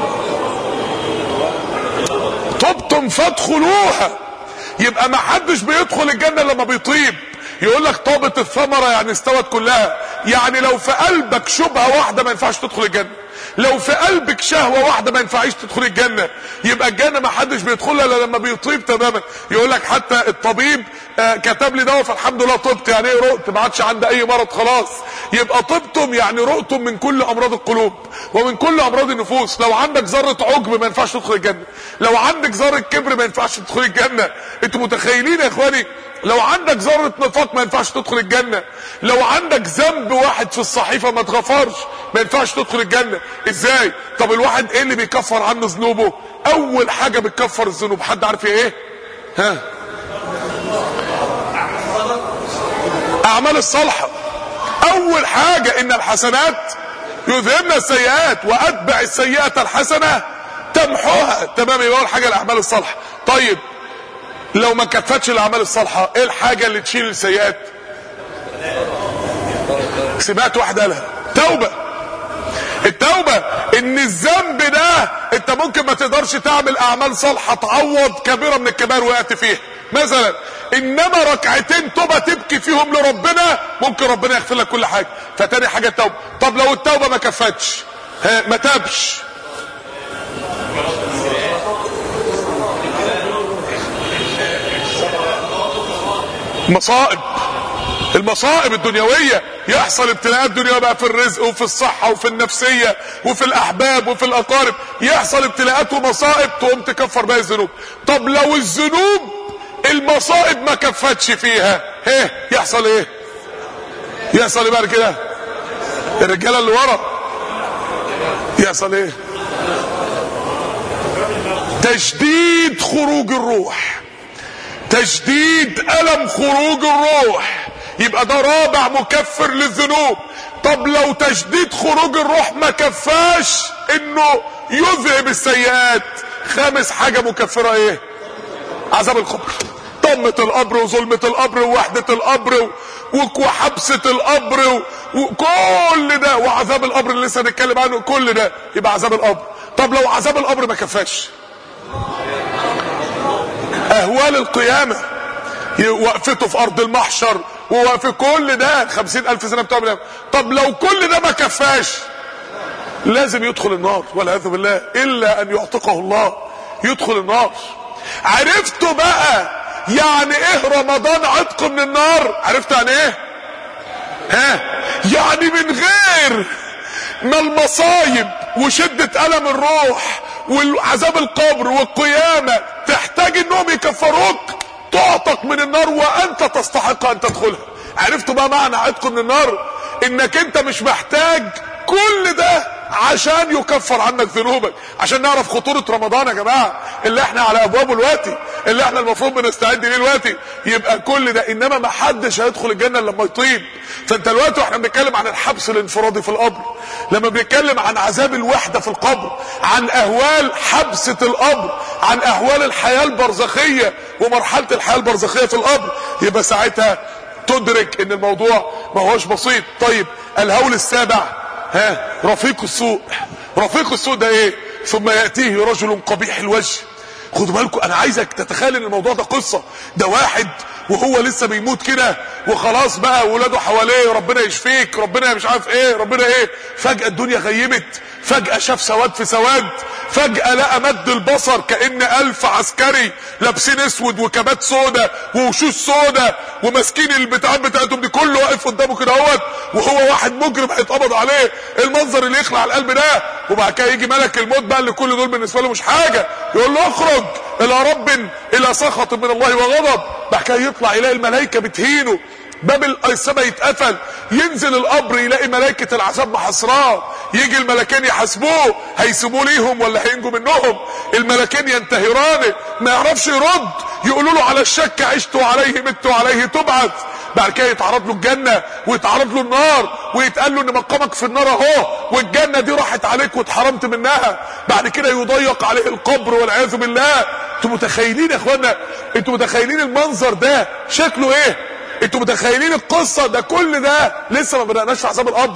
طبتم فادخلوها يبقى ما حدش بيدخل الجنه لما بيطيب يقول لك طابت الثمره يعني استوت كلها يعني لو في قلبك شبهه واحده ما ينفعش تدخل الجنه لو في قلبك شهوه واحده ما ينفعش تدخل الجنه يبقى الجنه ما حدش بيدخلها الا لما بيطيب تماما يقول لك حتى الطبيب آه كتب لي دواء فالحمد لله طبت يعني ايه رقت ما عادش عندي اي مرض خلاص يبقى طبتم يعني رقتم من كل امراض القلوب ومن كل امراض النفوس لو عندك ذره عجب ما ينفعش تدخل الجنه لو عندك ذره كبر ما ينفعش تدخل الجنه انتوا متخيلين يا اخواني لو عندك ذرة نفاق ما ينفعش تدخل الجنة لو عندك ذنب واحد في الصحيفة ما تغفرش ما ينفعش تدخل الجنة ازاي طب الواحد ايه اللي بيكفر عنه ذنوبه اول حاجة بتكفر الذنوب حد عارف ايه ها اعمال الصالحة اول حاجة ان الحسنات يذهبن السيئات واتبع السيئة الحسنة تمحوها تمام يبقى اول حاجة الاعمال الصالحة طيب لو ما كفتش الاعمال الصالحه ايه الحاجه اللي تشيل السيئات سمعت واحده قالها توبه التوبه ان الذنب ده انت ممكن ما تقدرش تعمل اعمال صالحه تعوض كبيره من الكبائر وقعت فيها مثلا انما ركعتين توبه تبكي فيهم لربنا ممكن ربنا يغفر لك كل حاجه فتاني حاجه التوبه طب لو التوبه ما كفتش ها ما تابش مصائب المصائب الدنيوية يحصل ابتلاءات دنيوية بقى في الرزق وفي الصحة وفي النفسية وفي الأحباب وفي الأقارب يحصل ابتلاءات ومصائب تقوم تكفر بها الذنوب طب لو الذنوب المصائب ما كفتش فيها ايه يحصل ايه يحصل ايه بعد كده الرجالة اللي ورا يحصل ايه تشديد خروج الروح تشديد ألم خروج الروح يبقى ده رابع مكفر للذنوب طب لو تشديد خروج الروح ما كفاش انه يذهب السيئات خامس حاجة مكفرة ايه عذاب القبر ضمة القبر وظلمة القبر ووحدة القبر وحبسة القبر وكل ده وعذاب القبر اللي لسه هنتكلم عنه كل ده يبقى عذاب القبر طب لو عذاب القبر ما كفاش اهوال القيامة وقفته في ارض المحشر ووقف كل ده خمسين الف سنة بتوع طب لو كل ده ما كفاش لازم يدخل النار والعياذ بالله الا ان يعتقه الله يدخل النار عرفتوا بقى يعني ايه رمضان عتق من النار عرفت يعني ايه ها يعني من غير ما المصايب وشدة ألم الروح وعذاب القبر والقيامة تحتاج انهم يكفروك تعتق من النار وانت تستحق ان تدخلها عرفتوا بقى معنى عتق من النار انك انت مش محتاج كل ده عشان يكفر عنك ذنوبك عشان نعرف خطورة رمضان يا جماعة اللي احنا على ابوابه دلوقتي اللي احنا المفروض بنستعد ليه دلوقتي يبقى كل ده انما ما حدش هيدخل الجنة لما يطيب فانت دلوقتي واحنا بنتكلم عن الحبس الانفرادي في القبر لما بنتكلم عن عذاب الوحدة في القبر عن اهوال حبسة القبر عن اهوال الحياة البرزخية ومرحلة الحياة البرزخية في القبر يبقى ساعتها تدرك ان الموضوع ما هوش بسيط طيب الهول السابع ها رفيق السوء رفيق السوء ده ايه ثم يأتيه رجل قبيح الوجه خدوا بالكم انا عايزك تتخيل ان الموضوع ده قصة ده واحد وهو لسه بيموت كده وخلاص بقى ولاده حواليه ربنا يشفيك ربنا مش عارف ايه ربنا ايه فجأة الدنيا غيمت فجأة شاف سواد في سواد فجأة لقى مد البصر كأن ألف عسكري لابسين اسود وكبات سودا ووشوش سودا وماسكين البتاعات بتاعتهم دي كله واقف قدامه كده اهوت وهو واحد مجرم هيتقبض عليه المنظر اللي يخلع القلب ده وبعد كده يجي ملك الموت بقى اللي كل دول بالنسبه له مش حاجه يقول له اخرج الى رب الى سخط من الله وغضب بعد كده يطلع يلاقي الملائكه بتهينه باب السماء يتقفل ينزل القبر يلاقي ملائكة العذاب محاصراه يجي الملكين يحاسبوه هيسيبوه ليهم ولا هينجوا منهم الملكين ينتهرانه ما يعرفش يرد يقولوا له على الشك عشت عليه مت عليه تبعث بعد كده يتعرض له الجنة ويتعرض له النار ويتقال له ان مقامك في النار اهو والجنة دي راحت عليك واتحرمت منها بعد كده يضيق عليه القبر والعياذ بالله انتوا متخيلين يا اخوانا انتوا متخيلين المنظر ده شكله ايه انتوا متخيلين القصة ده كل ده لسه ما بدأناش في عذاب القبر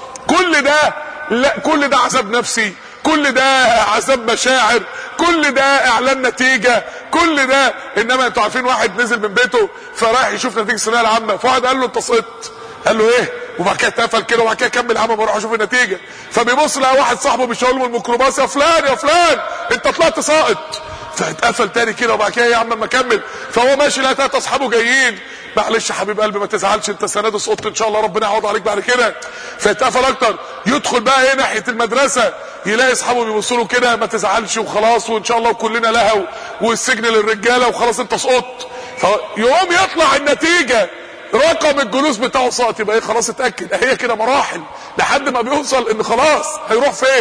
كل ده لا كل ده عذاب نفسي كل ده عذاب مشاعر كل ده اعلان نتيجة كل ده انما انتوا عارفين واحد نزل من بيته فراح يشوف نتيجة الثانوية العامة فواحد قال له انت سقطت قال له ايه وبعد كده اتقفل كده وبعد كده كمل عمل بروح اشوف النتيجة فبيبص لقى واحد صاحبه بيشاور له من الميكروباص يا فلان يا فلان انت طلعت ساقط فاتقفل تاني كده وبعد كده يا عم ما كمل فهو ماشي لقى تلات اصحابه جايين معلش يا حبيب قلبي ما تزعلش انت السنه دي سقطت ان شاء الله ربنا يعوض عليك بعد كده فاتقفل اكتر يدخل بقى ايه ناحيه المدرسه يلاقي اصحابه بيبصوا له كده ما تزعلش وخلاص وان شاء الله كلنا لهو والسجن للرجاله وخلاص انت سقطت فيقوم يطلع النتيجه رقم الجلوس بتاعه ساقط يبقى ايه خلاص اتاكد هي كده مراحل لحد ما بيوصل ان خلاص هيروح فين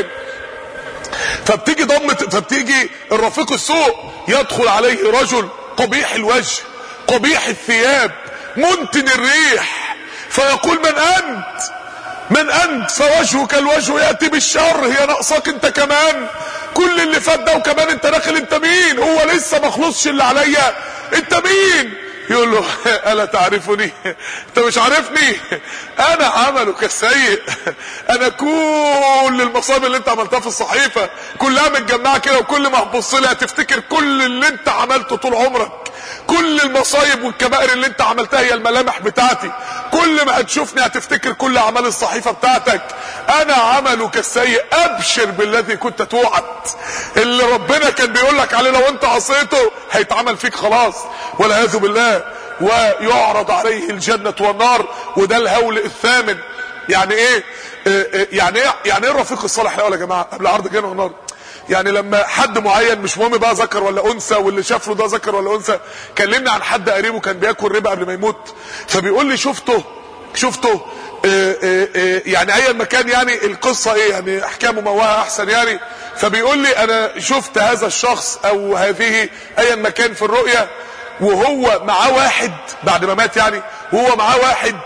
فبتيجي ضمة فبتيجي الرفيق السوء يدخل عليه رجل قبيح الوجه قبيح الثياب منتن الريح فيقول من انت من انت فوجهك الوجه ياتي بالشر هي ناقصاك انت كمان كل اللي فات ده وكمان انت داخل انت مين هو لسه ما خلصش اللي عليا انت مين يقول له الا تعرفني انت مش عارفني انا عملك السيء انا كل المصائب اللي انت عملتها في الصحيفه كلها متجمعه كده وكل ما هتبص لي هتفتكر كل اللي انت عملته طول عمرك كل المصايب والكبائر اللي انت عملتها هي الملامح بتاعتي كل ما هتشوفني هتفتكر كل اعمال الصحيفه بتاعتك انا عملك السيء ابشر بالذي كنت توعد اللي ربنا كان بيقول لك عليه لو انت عصيته هيتعمل فيك خلاص والعياذ بالله ويعرض عليه الجنه والنار وده الهول الثامن يعني ايه يعني ايه يعني ايه الرفيق الصالح الاول يا جماعه قبل عرض الجنه والنار يعني لما حد معين مش مهم بقى ذكر ولا انثى واللي شاف له ده ذكر ولا انثى كلمني عن حد قريبه كان بياكل ربا قبل ما يموت فبيقول لي شفته شفته اه اه اه يعني ايا ما كان يعني القصه ايه يعني احكام مموهه احسن يعني فبيقول لي انا شفت هذا الشخص او هذه ايا ما كان في الرؤيه وهو معاه واحد بعد ما مات يعني وهو معاه واحد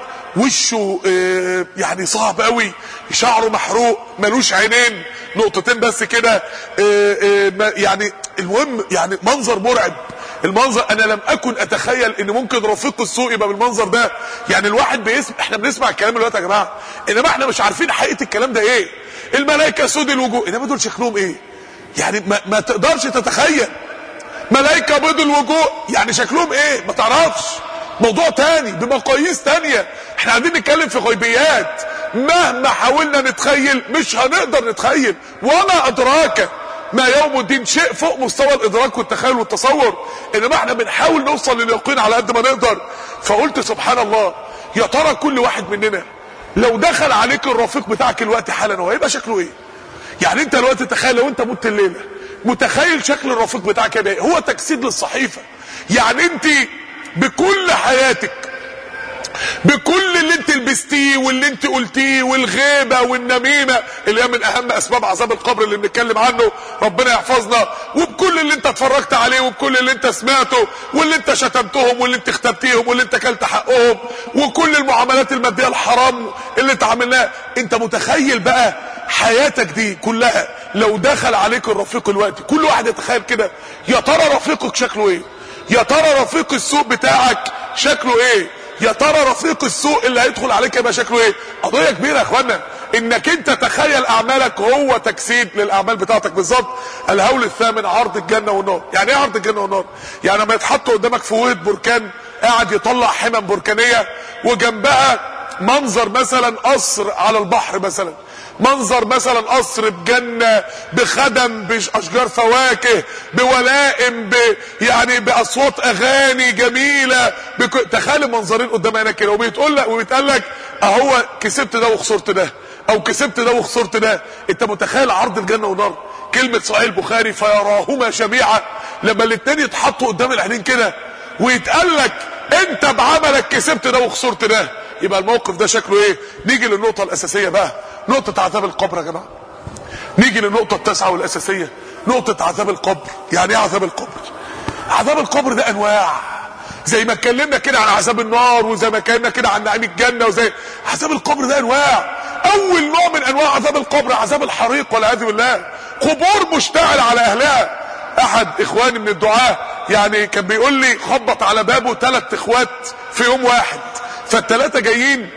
وشه اه يعني صعب قوي شعره محروق ملوش عينين نقطتين بس كده اه اه يعني المهم يعني منظر مرعب المنظر انا لم اكن اتخيل ان ممكن رفيق السوء يبقى بالمنظر ده يعني الواحد بيسمع احنا بنسمع الكلام دلوقتي يا جماعه انما احنا مش عارفين حقيقه الكلام ده ايه الملائكه سود الوجوه انما دول شكلهم ايه يعني ما, ما تقدرش تتخيل ملائكه بيض الوجوه يعني شكلهم ايه ما تعرفش موضوع تاني بمقاييس تانية احنا قاعدين نتكلم في غيبيات مهما حاولنا نتخيل مش هنقدر نتخيل وما ادراك ما يوم الدين شيء فوق مستوى الادراك والتخيل والتصور انما احنا بنحاول نوصل لليقين على قد ما نقدر فقلت سبحان الله يا ترى كل واحد مننا لو دخل عليك الرفيق بتاعك الوقت حالا هو هيبقى شكله ايه يعني انت الوقت تخيل لو انت مت الليله متخيل شكل الرفيق بتاعك هيبقى ايه هو تجسيد للصحيفه يعني انت بكل حياتك بكل اللي انت لبستيه واللي انت قلتيه والغيبه والنميمه اللي هي من اهم اسباب عذاب القبر اللي بنتكلم عنه ربنا يحفظنا وبكل اللي انت اتفرجت عليه وبكل اللي انت سمعته واللي انت شتمتهم واللي انت اختبتيهم واللي انت كلت حقهم وكل المعاملات الماديه الحرام اللي اتعاملناها انت متخيل بقى حياتك دي كلها لو دخل عليك الرفيق الوقت كل واحد يتخيل كده يا ترى رفيقك شكله ايه يا ترى رفيق السوق بتاعك شكله ايه يا ترى رفيق السوق اللي هيدخل عليك يبقى شكله ايه قضيه كبيره يا اخوانا انك انت تخيل اعمالك هو تجسيد للاعمال بتاعتك بالظبط الهول الثامن عرض الجنه والنار يعني ايه عرض الجنه والنار يعني لما يتحط قدامك فوهه بركان قاعد يطلع حمم بركانيه وجنبها منظر مثلا قصر على البحر مثلا منظر مثلا قصر بجنة بخدم بأشجار فواكه بولائم ب يعني بأصوات أغاني جميلة بك... تخيل المنظرين قدام عينك كده وبيتقول لك وبيتقال لك أهو كسبت ده وخسرت ده أو كسبت ده وخسرت ده أنت متخيل عرض الجنة والنار كلمة صحيح البخاري فيراهما شبيعة لما الاتنين يتحطوا قدام العينين كده ويتقال لك أنت بعملك كسبت ده وخسرت ده يبقى الموقف ده شكله ايه نيجي للنقطة الاساسية بقى نقطة عذاب القبر يا جماعة نيجي للنقطة التاسعة والاساسية نقطة عذاب القبر يعني ايه عذاب القبر عذاب القبر ده انواع زي ما اتكلمنا كده عن عذاب النار وزي ما اتكلمنا كده عن نعيم الجنة وزي عذاب القبر ده انواع اول نوع من انواع عذاب القبر عذاب الحريق والعياذ بالله قبور مشتعل على اهلها احد اخواني من الدعاة يعني كان بيقول لي خبط على بابه ثلاث اخوات في يوم واحد فالثلاثه جايين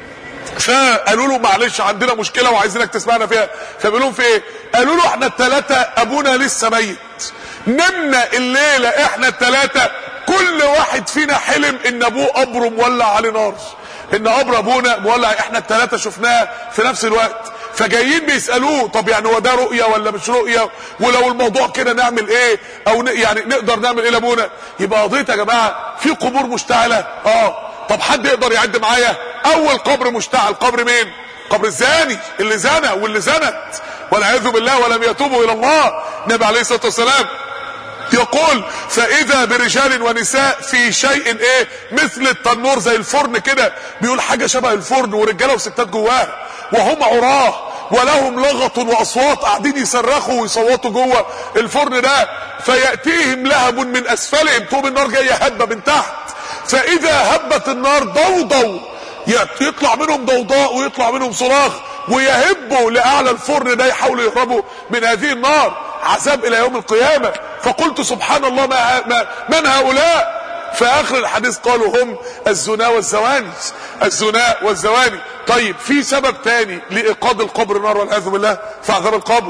فقالوا له معلش عندنا مشكله وعايزينك تسمعنا فيها فبيقول لهم في ايه قالوا له احنا الثلاثه ابونا لسه ميت نمنا الليله احنا الثلاثه كل واحد فينا حلم ان ابوه قبره مولع عليه نار ان قبر ابونا مولع احنا الثلاثه شفناها في نفس الوقت فجايين بيسالوه طب يعني هو ده رؤيه ولا مش رؤيه ولو الموضوع كده نعمل ايه او ن... يعني نقدر نعمل ايه لابونا يبقى قضيه يا جماعه في قبور مشتعله اه طب حد يقدر يعد معايا اول قبر مشتعل قبر مين قبر الزاني اللي زنى واللي زنت والعياذ بالله ولم يتوبوا الى الله النبي عليه الصلاه والسلام يقول فاذا برجال ونساء في شيء ايه مثل التنور زي الفرن كده بيقول حاجه شبه الفرن ورجاله وستات جواه وهم عراه ولهم لغط واصوات قاعدين يصرخوا ويصوتوا جوه الفرن ده فياتيهم لهب من اسفلهم طوب النار جايه هبه من تحت فاذا هبت النار ضوضوا يطلع منهم ضوضاء ويطلع منهم صراخ ويهبوا لاعلى الفرن ده يحاولوا يهربوا من هذه النار عذاب الى يوم القيامه فقلت سبحان الله ما ما من هؤلاء في اخر الحديث قالوا هم الزنا والزواني الزنا والزواني طيب في سبب تاني لايقاد القبر نار والعياذ بالله في عذاب القبر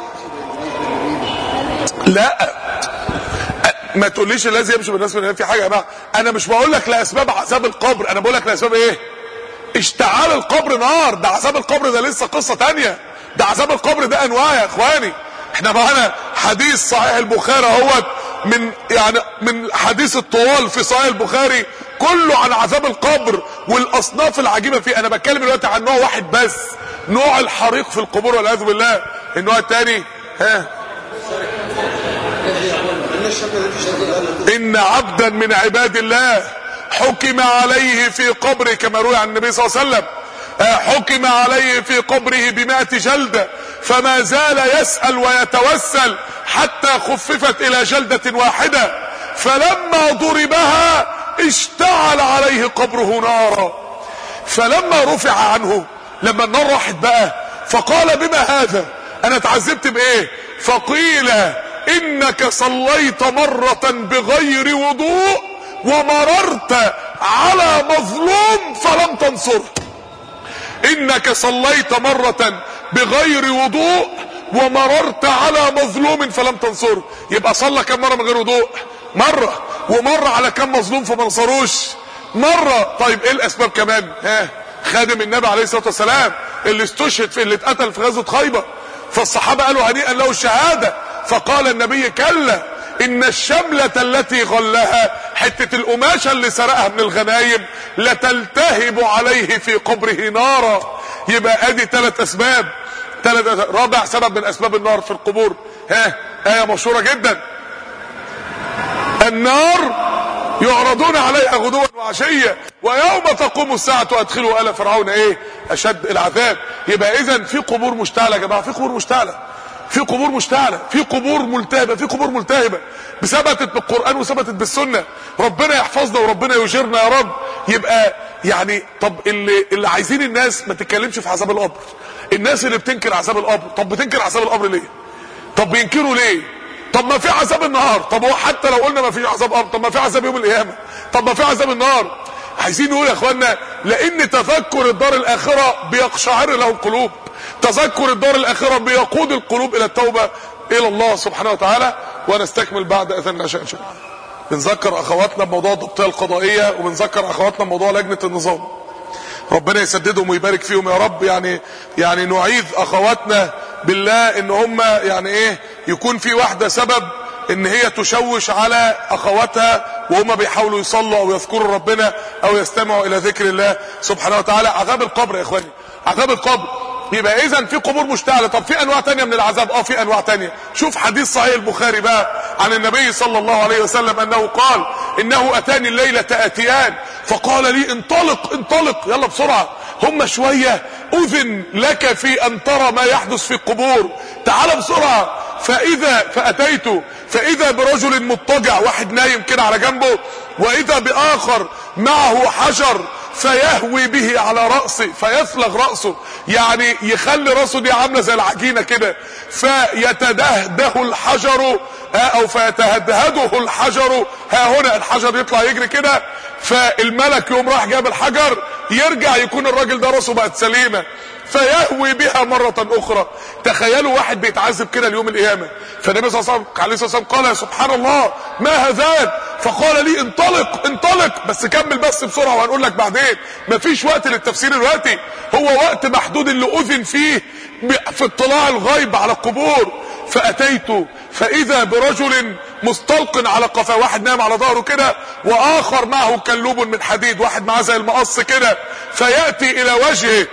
لا ما تقوليش الذي يمشي بالناس من في حاجه يا جماعه انا مش بقول لك لاسباب عذاب القبر انا بقول لك لاسباب ايه اشتعال القبر نار ده عذاب القبر ده لسه قصه تانية ده عذاب القبر ده انواع يا اخواني احنا معانا حديث صحيح البخاري اهوت من يعني من حديث الطوال في صحيح البخاري كله عن عذاب القبر والاصناف العجيبه فيه انا بتكلم دلوقتي عن نوع واحد بس نوع الحريق في القبور والعياذ بالله النوع الثاني ها ان عبدا من عباد الله حكم عليه في قبره كما روي عن النبي صلى الله عليه وسلم حكم عليه في قبره بمائة جلدة فما زال يسأل ويتوسل حتى خففت الى جلدة واحدة فلما ضربها اشتعل عليه قبره نارا فلما رفع عنه لما النار راحت بقى فقال بما هذا انا اتعذبت بايه فقيل انك صليت مرة بغير وضوء ومررت على مظلوم فلم تنصره انك صليت مرة بغير وضوء ومررت على مظلوم فلم تنصره يبقى صلى كم مرة من غير وضوء مرة ومر على كم مظلوم فما نصروش مرة طيب ايه الاسباب كمان ها خادم النبي عليه الصلاة والسلام اللي استشهد في اللي اتقتل في غزوة خيبر فالصحابة قالوا هنيئا له الشهادة فقال النبي كلا ان الشملة التي غلها حتة القماشة اللي سرقها من الغنايم لتلتهب عليه في قبره نارا يبقى ادي ثلاث اسباب ثلاث رابع سبب من اسباب النار في القبور ها ايه مشهورة جدا النار يعرضون عليها غدوا وعشية ويوم تقوم الساعة ادخلوا آل فرعون ايه اشد العذاب يبقى اذا في قبور مشتعلة يا جماعة في قبور مشتعلة في قبور مشتعلة في قبور ملتهبة في قبور ملتهبة ثبتت بالقرآن وثبتت بالسنة ربنا يحفظنا وربنا يجيرنا يا رب يبقى يعني طب اللي, اللي عايزين الناس ما تتكلمش في عذاب القبر الناس اللي بتنكر عذاب القبر طب بتنكر عذاب القبر ليه طب بينكروا ليه طب ما في عذاب النهار طب هو حتى لو قلنا ما في عذاب قبر طب ما في عذاب يوم القيامه طب ما في عذاب النار عايزين نقول يا اخوانا لان تذكر الدار الاخره بيقشعر له القلوب تذكر الدار الاخره بيقود القلوب الى التوبه الى الله سبحانه وتعالى ونستكمل بعد اذان العشاء ان شاء الله بنذكر اخواتنا بموضوع الضبطيه القضائيه وبنذكر اخواتنا بموضوع لجنه النظام ربنا يسددهم ويبارك فيهم يا رب يعني يعني نعيذ اخواتنا بالله ان هم يعني ايه يكون في واحده سبب ان هي تشوش على اخواتها وهم بيحاولوا يصلوا او يذكروا ربنا او يستمعوا الى ذكر الله سبحانه وتعالى عذاب القبر يا اخواني عذاب القبر يبقى اذا في قبور مشتعله طب في انواع تانية من العذاب اه في انواع تانية شوف حديث صحيح البخاري بقى عن النبي صلى الله عليه وسلم انه قال انه اتاني الليله اتيان فقال لي انطلق انطلق يلا بسرعه هم شويه اذن لك في ان ترى ما يحدث في القبور تعال بسرعه فاذا فاتيت فاذا برجل مضطجع واحد نايم كده على جنبه واذا باخر معه حجر فيهوي به على رأسه فيسلغ رأسه يعني يخلي رأسه دي عاملة زي العجينة كده فيتدهده الحجر او فيتهدهده الحجر ها هنا الحجر يطلع يجري كده فالملك يقوم راح جاب الحجر يرجع يكون الراجل ده راسه بقت سليمه فيهوي بها مرة أخرى تخيلوا واحد بيتعذب كده ليوم القيامة فالنبي صلى الله عليه وسلم قال يا سبحان الله ما هذان فقال لي انطلق انطلق بس كمل بس بسرعة وهنقول لك بعدين مفيش وقت للتفسير دلوقتي هو وقت محدود اللي أذن فيه في اطلاع الغيب على القبور فأتيت فإذا برجل مستلق على قفاه واحد نام على ظهره كده وآخر معه كلوب من حديد واحد معاه زي المقص كده فيأتي إلى وجهه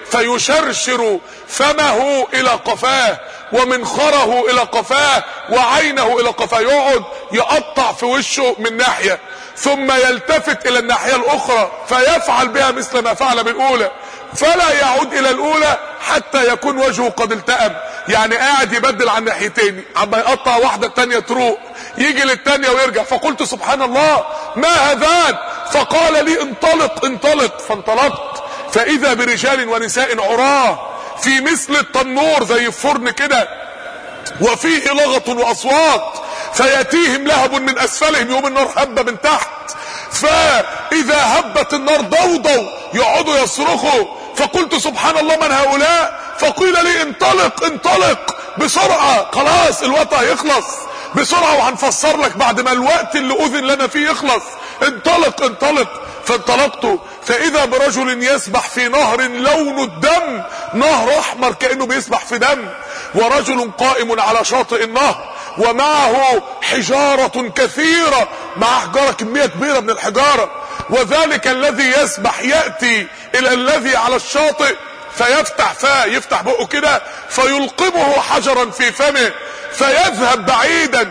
فيشرشر فمه الى قفاه ومنخره الى قفاه وعينه الى قفاه يقعد يقطع في وشه من ناحية ثم يلتفت الى الناحية الاخرى فيفعل بها مثل ما فعل بالاولى فلا يعود الى الاولى حتى يكون وجهه قد التأم يعني قاعد يبدل عن ناحيتين عما يقطع واحدة التانية تروق يجي للتانية ويرجع فقلت سبحان الله ما هذان فقال لي انطلق انطلق فانطلقت فاذا برجال ونساء عراه في مثل التنور زي الفرن كده وفيه لغط واصوات فياتيهم لهب من اسفلهم يوم النار هبه من تحت فاذا هبت النار ضوضوا يقعدوا يصرخوا فقلت سبحان الله من هؤلاء فقيل لي انطلق انطلق بسرعه خلاص الوقت هيخلص بسرعه وهنفسر لك بعد ما الوقت اللي اذن لنا فيه يخلص انطلق انطلق فانطلقت فاذا برجل يسبح في نهر لون الدم نهر احمر كانه بيسبح في دم ورجل قائم على شاطئ النهر ومعه حجارة كثيرة مع حجارة كمية كبيرة من الحجارة وذلك الذي يسبح يأتي الى الذي على الشاطئ فيفتح فاه يفتح بقه كده فيلقمه حجرا في فمه فيذهب بعيدا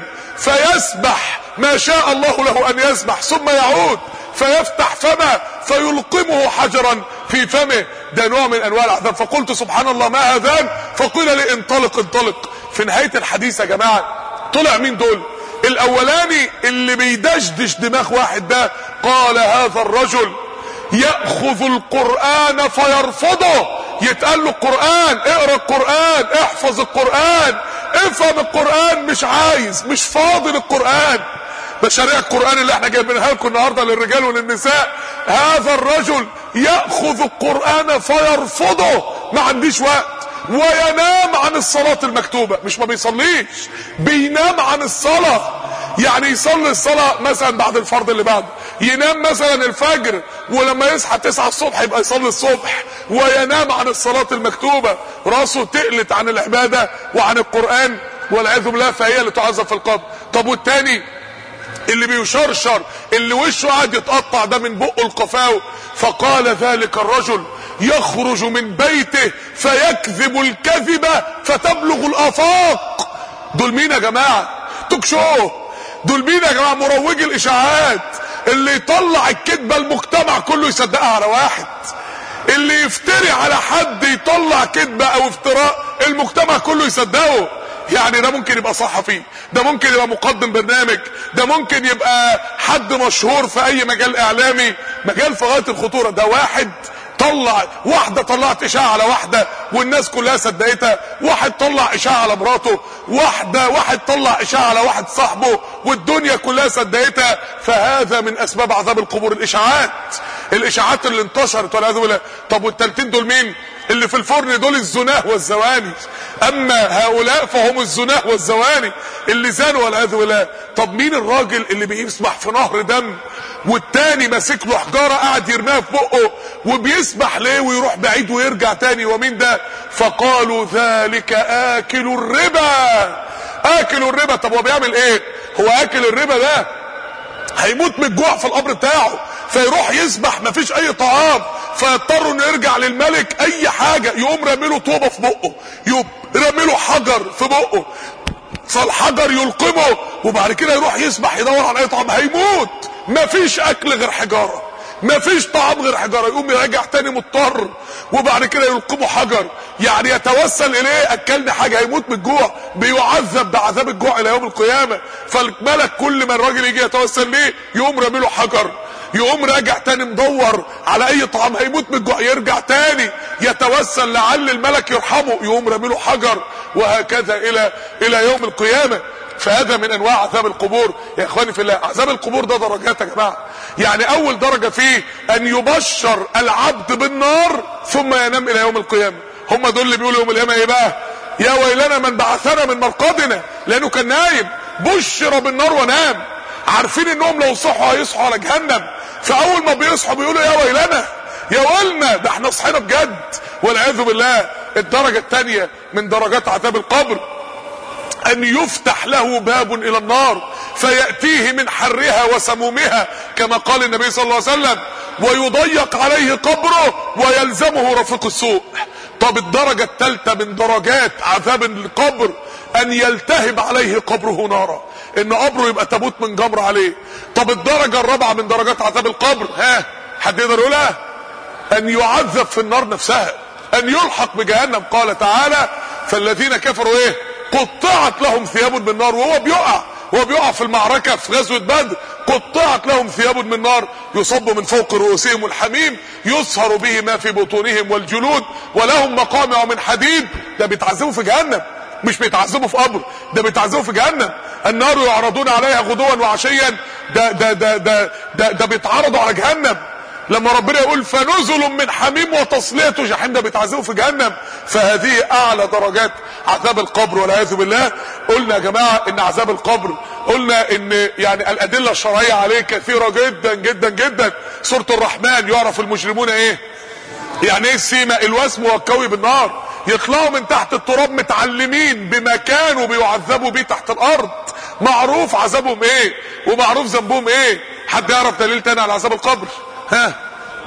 فيسبح ما شاء الله له ان يسبح ثم يعود فيفتح فمه فيلقمه حجرا في فمه ده نوع من انواع العذاب فقلت سبحان الله ما هذان فقيل لي انطلق انطلق في نهايه الحديث يا جماعه طلع مين دول الاولاني اللي بيدشدش دماغ واحد ده قال هذا الرجل ياخذ القران فيرفضه يتقال له القران اقرا القران احفظ القران افهم القران مش عايز مش فاضي للقران مشاريع القرآن اللي احنا جايبينها لكم النهارده للرجال وللنساء هذا الرجل يأخذ القرآن فيرفضه ما عنديش وقت وينام عن الصلاة المكتوبة مش ما بيصليش بينام عن الصلاة يعني يصلي الصلاة مثلا بعد الفرض اللي بعده ينام مثلا الفجر ولما يصحى تسعة الصبح يبقى يصلي الصبح وينام عن الصلاة المكتوبة راسه تقلت عن العبادة وعن القرآن والعياذ بالله فهي اللي تعذب في القبر طب والتاني اللي بيشرشر اللي وشه قاعد يتقطع ده من بقه القفاو فقال ذلك الرجل يخرج من بيته فيكذب الكذبة فتبلغ الافاق دول مين يا جماعة توك شو دول مين يا جماعة مروجي الاشاعات اللي يطلع الكذبه المجتمع كله يصدقها على واحد اللي يفتري على حد يطلع كذبه او افتراء المجتمع كله يصدقه يعني ده ممكن يبقى صحفي ده ممكن يبقى مقدم برنامج ده ممكن يبقى حد مشهور في اي مجال اعلامي مجال في غايه الخطوره ده واحد طلع واحده طلعت اشاعه على واحده والناس كلها صدقتها واحد طلع اشاعه على مراته واحده واحد طلع اشاعه على واحد صاحبه والدنيا كلها صدقتها فهذا من اسباب عذاب القبور الاشاعات الاشاعات اللي انتشرت والعياذ بالله طب والتالتين دول مين اللي في الفرن دول الزناه والزواني اما هؤلاء فهم الزناه والزواني اللي زانوا والعياذ بالله طب مين الراجل اللي بيسبح في نهر دم والتاني ماسك له حجاره قاعد يرميها في بقه وبيسبح ليه ويروح بعيد ويرجع تاني ومين ده فقالوا ذلك اكل الربا اكل الربا طب هو بيعمل ايه هو اكل الربا ده هيموت من الجوع في القبر بتاعه فيروح يسبح مفيش اي طعام فيضطر انه يرجع للملك اي حاجه يقوم راميله طوبه في بقه يقوم راميله حجر في بقه فالحجر يلقمه وبعد كده يروح يسبح يدور على اي طعام هيموت مفيش اكل غير حجاره مفيش طعام غير حجاره يقوم يرجع تاني مضطر وبعد كده يلقمه حجر يعني يتوسل اليه اكلني حاجه هيموت من الجوع بيعذب بعذاب الجوع الى يوم القيامه فالملك كل ما الراجل يجي يتوسل ليه يقوم راميله حجر يقوم راجع تاني مدور على اي طعام هيموت من الجوع يرجع تاني يتوسل لعل الملك يرحمه يقوم راميله حجر وهكذا الى الى يوم القيامه فهذا من انواع عذاب القبور يا اخواني في الله عذاب القبور ده درجات يا جماعه يعني اول درجه فيه ان يبشر العبد بالنار ثم ينام الى يوم القيامه هم دول اللي بيقولوا يوم القيامه ايه بقى يا ويلنا من بعثنا من مرقدنا لانه كان نايم بشر بالنار ونام عارفين انهم لو صحوا هيصحوا على جهنم فاول ما بيصحوا بيقولوا يا ويلنا يا ويلنا ده احنا صحينا بجد والعياذ بالله الدرجه الثانيه من درجات عذاب القبر ان يفتح له باب الى النار فياتيه من حرها وسمومها كما قال النبي صلى الله عليه وسلم ويضيق عليه قبره ويلزمه رفيق السوء طب الدرجة الثالثة من درجات عذاب القبر ان يلتهب عليه قبره نارا ان قبره يبقى تابوت من جمر عليه طب الدرجة الرابعة من درجات عذاب القبر ها حد يقدر يقولها ان يعذب في النار نفسها ان يلحق بجهنم قال تعالى فالذين كفروا ايه قطعت لهم ثياب من نار وهو بيقع وهو بيقع في المعركة في غزوة بدر قطعت لهم ثياب من نار يصب من فوق رؤوسهم الحميم يصهر به ما في بطونهم والجلود ولهم مقامع من حديد ده بيتعذبوا في جهنم مش بيتعذبوا في قبر ده بيتعذبوا في جهنم النار يعرضون عليها غدوا وعشيا ده ده ده ده ده, ده بيتعرضوا على جهنم لما ربنا يقول فنزل من حميم وتصلية جحيم ده بيتعذبوا في جهنم فهذه اعلى درجات عذاب القبر والعياذ بالله قلنا يا جماعه ان عذاب القبر قلنا ان يعني الادله الشرعيه عليه كثيره جدا جدا جدا سوره الرحمن يعرف المجرمون ايه يعني ايه السيما الوسم والكوي بالنار يطلعوا من تحت التراب متعلمين بما كانوا بيعذبوا بيه تحت الارض معروف عذابهم ايه ومعروف ذنبهم ايه حد يعرف دليل تاني على عذاب القبر ها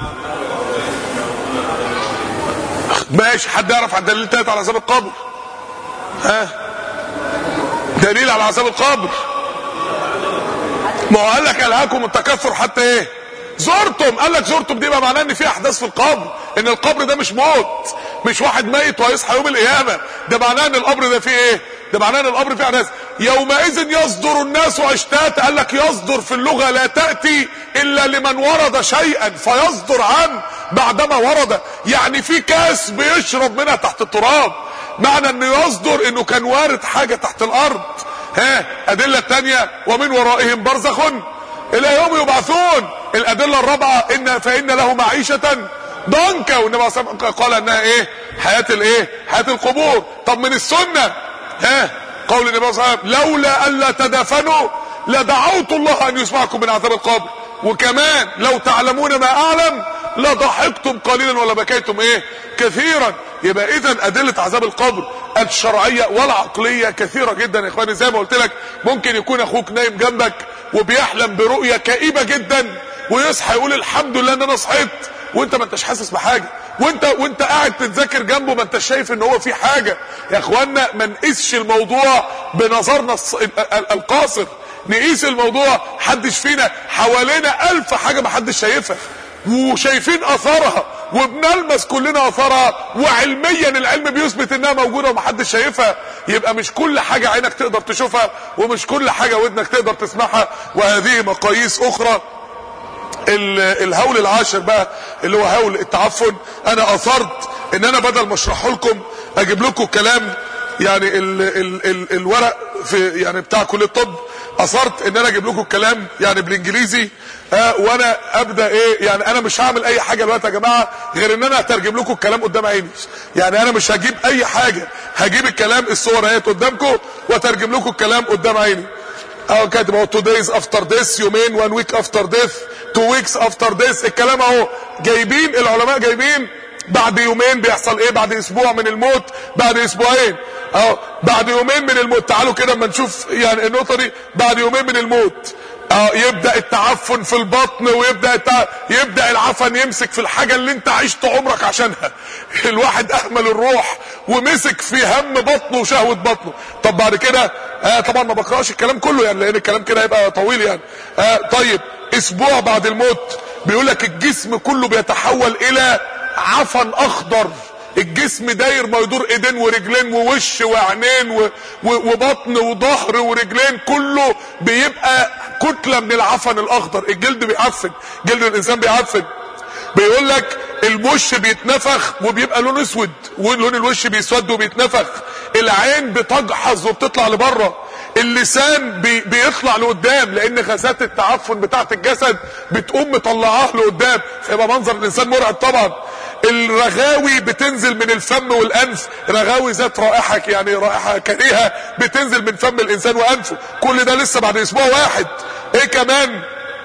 ماشي حد يعرف على الدليل تاني على عذاب القبر ها دليل على عذاب القبر ما هو قال لك الهاكم التكثر حتى ايه زرتم قال لك زرتم دي بقى معناه ان في احداث في القبر ان القبر ده مش موت مش واحد ميت وهيصحى يوم القيامه ده معناه ان القبر ده فيه ايه ده معناه ان القبر فيه احداث يومئذ يصدر الناس اشتاتا قال لك يصدر في اللغه لا تاتي الا لمن ورد شيئا فيصدر عنه بعدما ورد يعني في كاس بيشرب منها تحت التراب معنى انه يصدر انه كان وارد حاجه تحت الارض ها ادله تانية ومن ورائهم برزخ الى يوم يبعثون الادله الرابعه ان فان له معيشه ضنكا والنبي صلى الله عليه وسلم قال انها ايه حياه الايه حياه القبور طب من السنه ها قول النبي صلى الله عليه وسلم لولا الا تدفنوا لدعوت الله ان يسمعكم من عذاب القبر وكمان لو تعلمون ما اعلم لضحكتم قليلا ولا بكيتم ايه كثيرا يبقى اذا ادله عذاب القبر الشرعيه والعقليه كثيره جدا يا اخواني زي ما قلت لك ممكن يكون اخوك نايم جنبك وبيحلم برؤيه كئيبه جدا ويصحى يقول الحمد لله ان انا صحيت وانت ما انتش حاسس بحاجه وانت وانت قاعد تتذاكر جنبه ما انتش شايف ان هو في حاجه يا اخوانا ما نقيسش الموضوع بنظرنا القاصر نقيس الموضوع حدش فينا حوالينا الف حاجة ما حدش شايفها وشايفين اثارها وبنلمس كلنا اثارها وعلميا العلم بيثبت انها موجوده ومحدش شايفها يبقى مش كل حاجه عينك تقدر تشوفها ومش كل حاجه ودنك تقدر تسمعها وهذه مقاييس اخرى الهول العاشر بقى اللي هو هول التعفن انا اثرت ان انا بدل ما اشرحه لكم اجيب لكم كلام يعني ال ال ال الورق في يعني بتاع كليه الطب اثرت ان انا اجيب لكم الكلام يعني بالانجليزي آه وانا ابدا ايه يعني انا مش هعمل اي حاجه دلوقتي يا جماعه غير ان انا اترجم لكم الكلام قدام عيني يعني انا مش هجيب اي حاجه هجيب الكلام الصور اهي قدامكم واترجم لكم الكلام قدام عيني اهو كاتب اهو تو دايز افتر ديس يومين وان ويك افتر ديث تو ويكس افتر ديس الكلام اهو جايبين العلماء جايبين بعد يومين بيحصل ايه بعد اسبوع من الموت بعد اسبوعين اهو بعد يومين من الموت تعالوا كده اما نشوف يعني النقطه دي بعد يومين من الموت اه يبدا التعفن في البطن ويبدا التع... يبدا العفن يمسك في الحاجه اللي انت عشت عمرك عشانها الواحد اهمل الروح ومسك في هم بطنه وشهوه بطنه طب بعد كده آه طبعا ما بقراش الكلام كله يعني لان الكلام كده هيبقى طويل يعني آه طيب اسبوع بعد الموت بيقول لك الجسم كله بيتحول الى عفن اخضر الجسم داير ما يدور ايدين ورجلين ووش وعينين و... و... وبطن وظهر ورجلين كله بيبقى كتلة من العفن الاخضر الجلد بيعفن جلد الانسان بيعفن بيقول لك الوش بيتنفخ وبيبقى لون اسود ولون الوش بيسود وبيتنفخ العين بتجحظ وبتطلع لبره اللسان بي بيطلع لقدام لان غازات التعفن بتاعت الجسد بتقوم مطلعاه لقدام فيبقى منظر الانسان مرعب طبعا الرغاوي بتنزل من الفم والانف رغاوي ذات رائحه يعني رائحه كريهه بتنزل من فم الانسان وانفه كل ده لسه بعد اسبوع واحد ايه كمان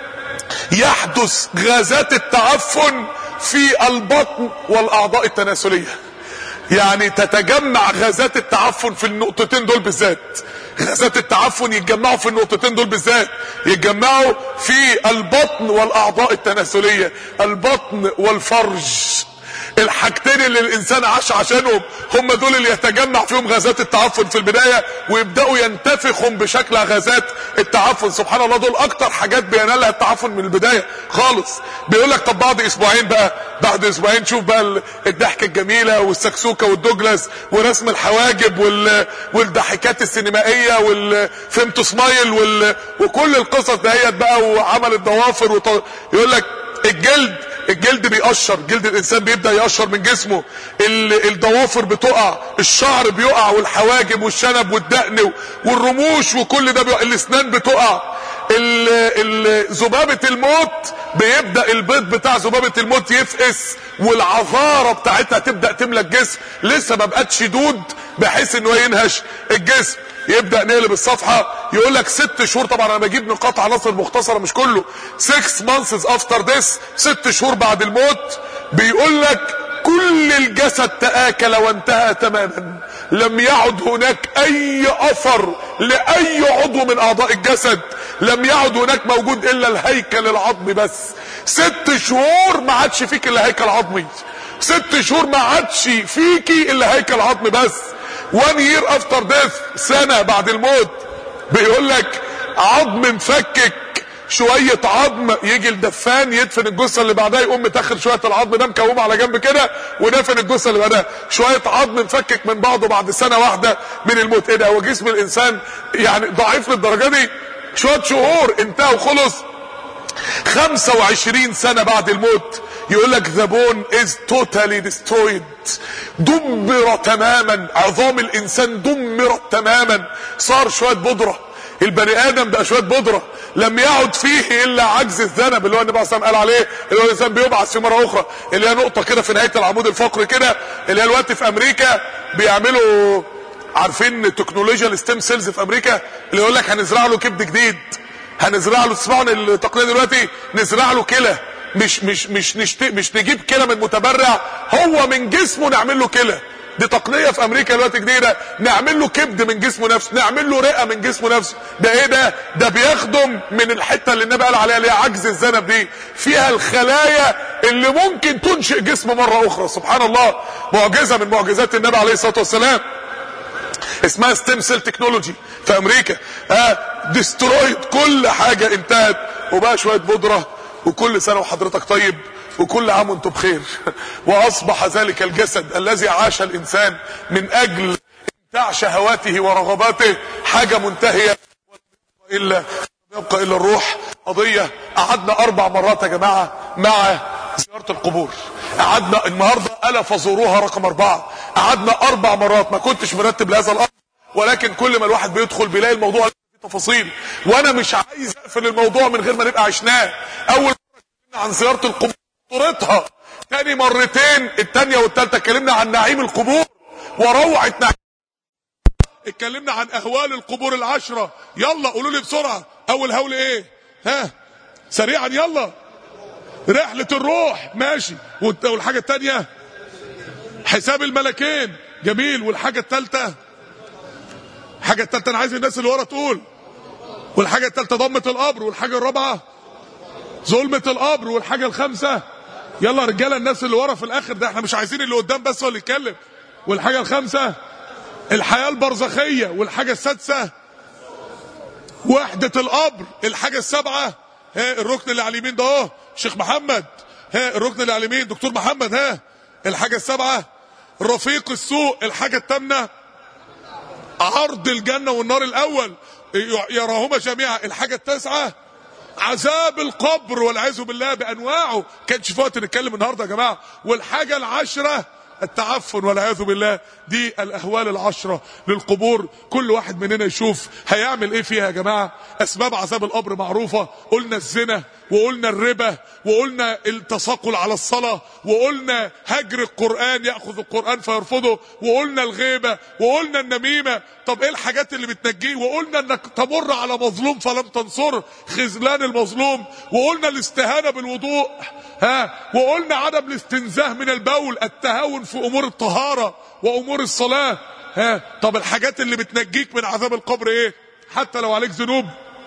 يحدث غازات التعفن في البطن والاعضاء التناسليه يعني تتجمع غازات التعفن في النقطتين دول بالذات غازات التعفن يتجمعوا في النقطتين دول بالذات يتجمعوا في البطن والاعضاء التناسليه البطن والفرج الحاجتين اللي الانسان عاش عشانهم هم دول اللي يتجمع فيهم غازات التعفن في البدايه ويبداوا ينتفخوا بشكل غازات التعفن سبحان الله دول اكتر حاجات بينالها التعفن من البدايه خالص بيقول لك طب بعد اسبوعين بقى بعد اسبوعين شوف بقى الضحكه الجميله والسكسوكه والدوجلاس ورسم الحواجب وال... والضحكات السينمائيه والفيمت سمايل وال... وكل القصص دهيت بقى وعمل الضوافر وط... يقول لك الجلد الجلد بيقشر جلد الانسان بيبدا يقشر من جسمه الضوافر بتقع الشعر بيقع والحواجب والشنب والدقن والرموش وكل ده بيقع الاسنان بتقع ذبابة الموت بيبدأ البيض بتاع ذبابة الموت يفقس والعذارة بتاعتها تبدأ تملى الجسم لسه ما بقتش دود بحيث انه ينهش الجسم يبدا نقلب الصفحه يقول لك ست شهور طبعا انا بجيب نقاط عناصر مختصره مش كله 6 مانثز افتر ذس ست شهور بعد الموت بيقول لك كل الجسد تآكل وانتهى تماما لم يعد هناك اي اثر لاي عضو من اعضاء الجسد لم يعد هناك موجود الا الهيكل العظمي بس ست شهور ما عادش فيك الا هيكل عظمي ست شهور ما عادش فيكي الا هيكل عظمي بس وان يير افتر ديث سنه بعد الموت بيقول لك عظم مفكك شوية عظم يجي الدفان يدفن الجثة اللي بعدها يقوم متاخر شوية العظم ده مكوم على جنب كده ودفن الجثة اللي بعدها شوية عظم مفكك من بعضه بعد سنة واحدة من الموت ايه ده هو جسم الانسان يعني ضعيف للدرجة دي شوية شهور انتهى وخلص 25 سنة بعد الموت يقول لك ذا بون از توتالي ديسترويد دمر تماما عظام الانسان دمرت تماما صار شويه بودره البني ادم بقى شويه بودره لم يعد فيه الا عجز الذنب اللي هو النبي صلى الله عليه وسلم قال عليه اللي هو الانسان بيبعث في مره اخرى اللي هي نقطه كده في نهايه العمود الفقري كده اللي هي الوقت في امريكا بيعملوا عارفين تكنولوجيا الستيم سيلز في امريكا اللي يقول لك هنزرع له كبد جديد هنزرع له تسمعوا التقنيه دلوقتي نزرع له كلى مش مش مش نشت... مش نجيب كلى من متبرع هو من جسمه نعمل له كلى دي تقنيه في امريكا دلوقتي جديده نعمل له كبد من جسمه نفسه نعمل له رئه من جسمه نفسه ده ايه ده ده بيخدم من الحته اللي النبي قال عليها اللي هي عجز الذنب دي فيها الخلايا اللي ممكن تنشئ جسم مره اخرى سبحان الله معجزه من معجزات النبي عليه الصلاه والسلام اسمها ستيم سيل تكنولوجي في امريكا آه ديسترويد كل حاجة انتهت وبقى شوية بودرة وكل سنة وحضرتك طيب وكل عام وانتم بخير واصبح ذلك الجسد الذي عاش الانسان من اجل امتاع شهواته ورغباته حاجة منتهية الا يبقى الا الروح قضية قعدنا اربع مرات يا جماعة مع زيارة القبور قعدنا النهاردة الا فزوروها رقم اربعة قعدنا اربع مرات ما كنتش مرتب لهذا الامر ولكن كل ما الواحد بيدخل بيلاقي الموضوع فيه تفاصيل وانا مش عايز اقفل الموضوع من غير ما نبقى عشناه اول مرة اتكلمنا عن زيارة القبور خطورتها تاني مرتين التانية والتالتة اتكلمنا عن نعيم القبور وروعة نعيم اتكلمنا عن اهوال القبور العشرة يلا قولوا لي بسرعة اول هول ايه ها سريعا يلا رحلة الروح ماشي والت- والحاجة التانية حساب الملكين جميل والحاجة التالتة الحاجة التالتة انا عايز الناس اللي ورا تقول والحاجة التالتة ضمة القبر والحاجة الرابعة ظلمة القبر والحاجة الخامسة يلا رجالة الناس اللي ورا في الاخر ده احنا مش عايزين اللي قدام بس هو اللي يتكلم والحاجة الخامسة الحياة البرزخية والحاجة السادسة وحدة القبر الحاجة السابعة ها الركن اللي على اليمين ده اهو شيخ محمد ها الركن اللي على اليمين دكتور محمد ها الحاجة السابعة رفيق السوء الحاجة الثامنة عرض الجنة والنار الأول يراهما جميعا الحاجة التاسعة عذاب القبر والعياذ بالله بأنواعه كانش في وقت نتكلم النهاردة يا جماعة والحاجة العشرة التعفن والعياذ بالله دي الأهوال العشرة للقبور كل واحد مننا يشوف هيعمل ايه فيها يا جماعة أسباب عذاب القبر معروفة قلنا الزنا وقلنا الربا وقلنا التثاقل على الصلاة وقلنا هجر القرآن يأخذ القرآن فيرفضه وقلنا الغيبة وقلنا النميمة طب ايه الحاجات اللي بتنجيه وقلنا انك تمر على مظلوم فلم تنصره خذلان المظلوم وقلنا الاستهانة بالوضوء ها وقلنا عدم الاستنزاه من البول التهاون في امور الطهارة وامور الصلاة ها طب الحاجات اللي بتنجيك من عذاب القبر ايه حتى لو عليك ذنوب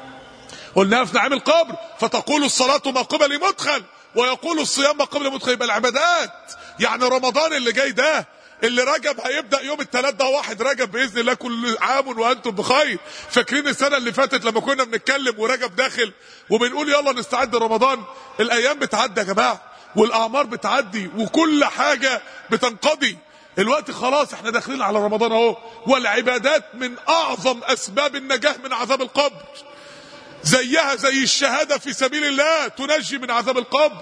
قلناها في نعيم القبر فتقول الصلاة ما قبل مدخل ويقول الصيام ما قبل مدخل يبقى العبادات يعني رمضان اللي جاي ده اللي رجب هيبدا يوم الثلاث ده واحد رجب باذن الله كل عام وانتم بخير فاكرين السنه اللي فاتت لما كنا بنتكلم ورجب داخل وبنقول يلا نستعد لرمضان الايام بتعدي يا جماعه والاعمار بتعدي وكل حاجه بتنقضي الوقت خلاص احنا داخلين على رمضان اهو والعبادات من اعظم اسباب النجاه من عذاب القبر زيها زي الشهادة في سبيل الله تنجي من عذاب القبر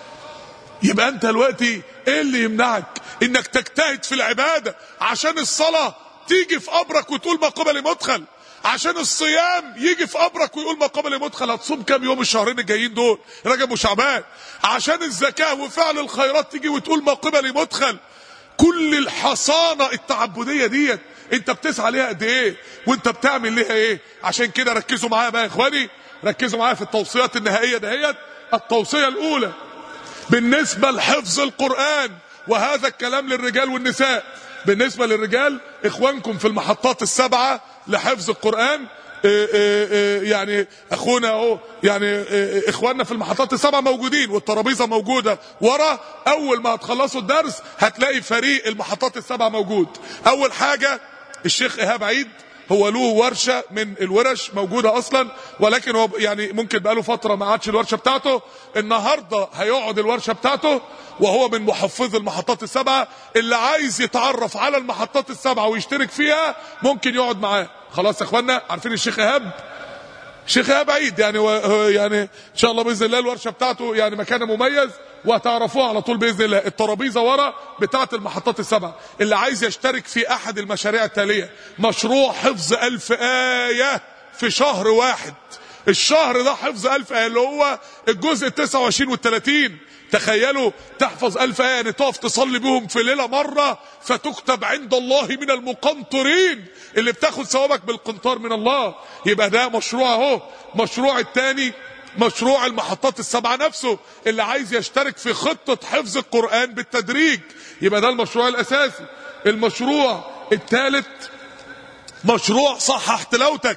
يبقى انت دلوقتي ايه اللي يمنعك انك تجتهد في العبادة عشان الصلاة تيجي في قبرك وتقول ما قبل مدخل عشان الصيام يجي في قبرك ويقول ما قبل مدخل هتصوم كام يوم الشهرين الجايين دول رجب وشعبان عشان الزكاة وفعل الخيرات تيجي وتقول ما قبل مدخل كل الحصانة التعبدية ديت انت بتسعى ليها قد ايه وانت بتعمل ليها ايه عشان كده ركزوا معايا بقى يا اخواني ركزوا معايا في التوصيات النهائية دهيت التوصية الاولى بالنسبة لحفظ القرآن وهذا الكلام للرجال والنساء بالنسبة للرجال اخوانكم في المحطات السبعة لحفظ القرآن إيه إيه إيه يعني اخونا اهو يعني اخواننا في المحطات السبعه موجودين والترابيزه موجوده ورا اول ما هتخلصوا الدرس هتلاقي فريق المحطات السبعه موجود اول حاجه الشيخ ايهاب عيد هو له ورشه من الورش موجوده اصلا ولكن هو يعني ممكن بقاله فتره ما عادش الورشه بتاعته النهارده هيقعد الورشه بتاعته وهو من محفظي المحطات السبعه اللي عايز يتعرف على المحطات السبعه ويشترك فيها ممكن يقعد معاه خلاص يا اخوانا عارفين الشيخ ايهاب شيخ ايهاب عيد يعني و... يعني ان شاء الله باذن الله الورشه بتاعته يعني مكان مميز وهتعرفوها على طول باذن الله الترابيزه ورا بتاعه المحطات السبعه اللي عايز يشترك في احد المشاريع التاليه مشروع حفظ ألف ايه في شهر واحد الشهر ده حفظ ألف آية اللي هو الجزء التسعة وعشرين والتلاتين تخيلوا تحفظ ألف آية يعني تقف تصلي بهم في ليلة مرة فتكتب عند الله من المقنطرين اللي بتاخد ثوابك بالقنطار من الله يبقى ده مشروع اهو مشروع التاني مشروع المحطات السبعة نفسه اللي عايز يشترك في خطة حفظ القرآن بالتدريج يبقى ده المشروع الأساسي المشروع الثالث مشروع صحح تلاوتك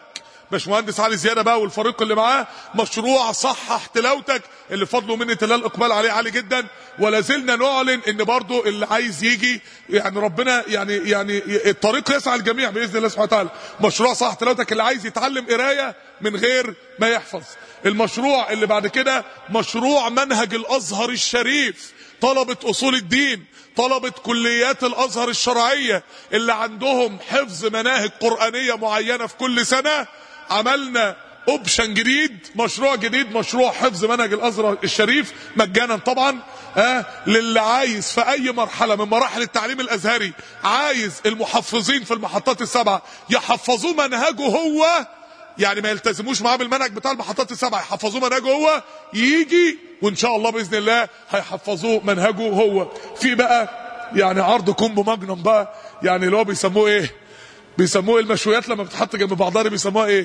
باشمهندس علي زياده بقى والفريق اللي معاه مشروع صحح تلاوتك اللي فضله مني تلا الاقبال عليه عالي جدا ولا زلنا نعلن ان برضو اللي عايز يجي يعني ربنا يعني يعني الطريق يسعى الجميع باذن الله سبحانه وتعالى مشروع صحح تلاوتك اللي عايز يتعلم قرايه من غير ما يحفظ المشروع اللي بعد كده مشروع منهج الازهر الشريف طلبة اصول الدين طلبة كليات الازهر الشرعية اللي عندهم حفظ مناهج قرآنية معينة في كل سنة عملنا اوبشن جديد مشروع جديد مشروع حفظ منهج الازهر الشريف مجانا طبعا آه للي عايز في اي مرحله من مراحل التعليم الازهري عايز المحفظين في المحطات السبعه يحفظوه منهجه هو يعني ما يلتزموش معاه بالمنهج بتاع المحطات السبعه يحفظوه منهجه هو يجي وان شاء الله باذن الله هيحفظوه منهجه هو في بقى يعني عرض كومبو ماجنم بقى يعني اللي هو بيسموه ايه بيسموه المشويات لما بتحط جنب بعضها بيسموها ايه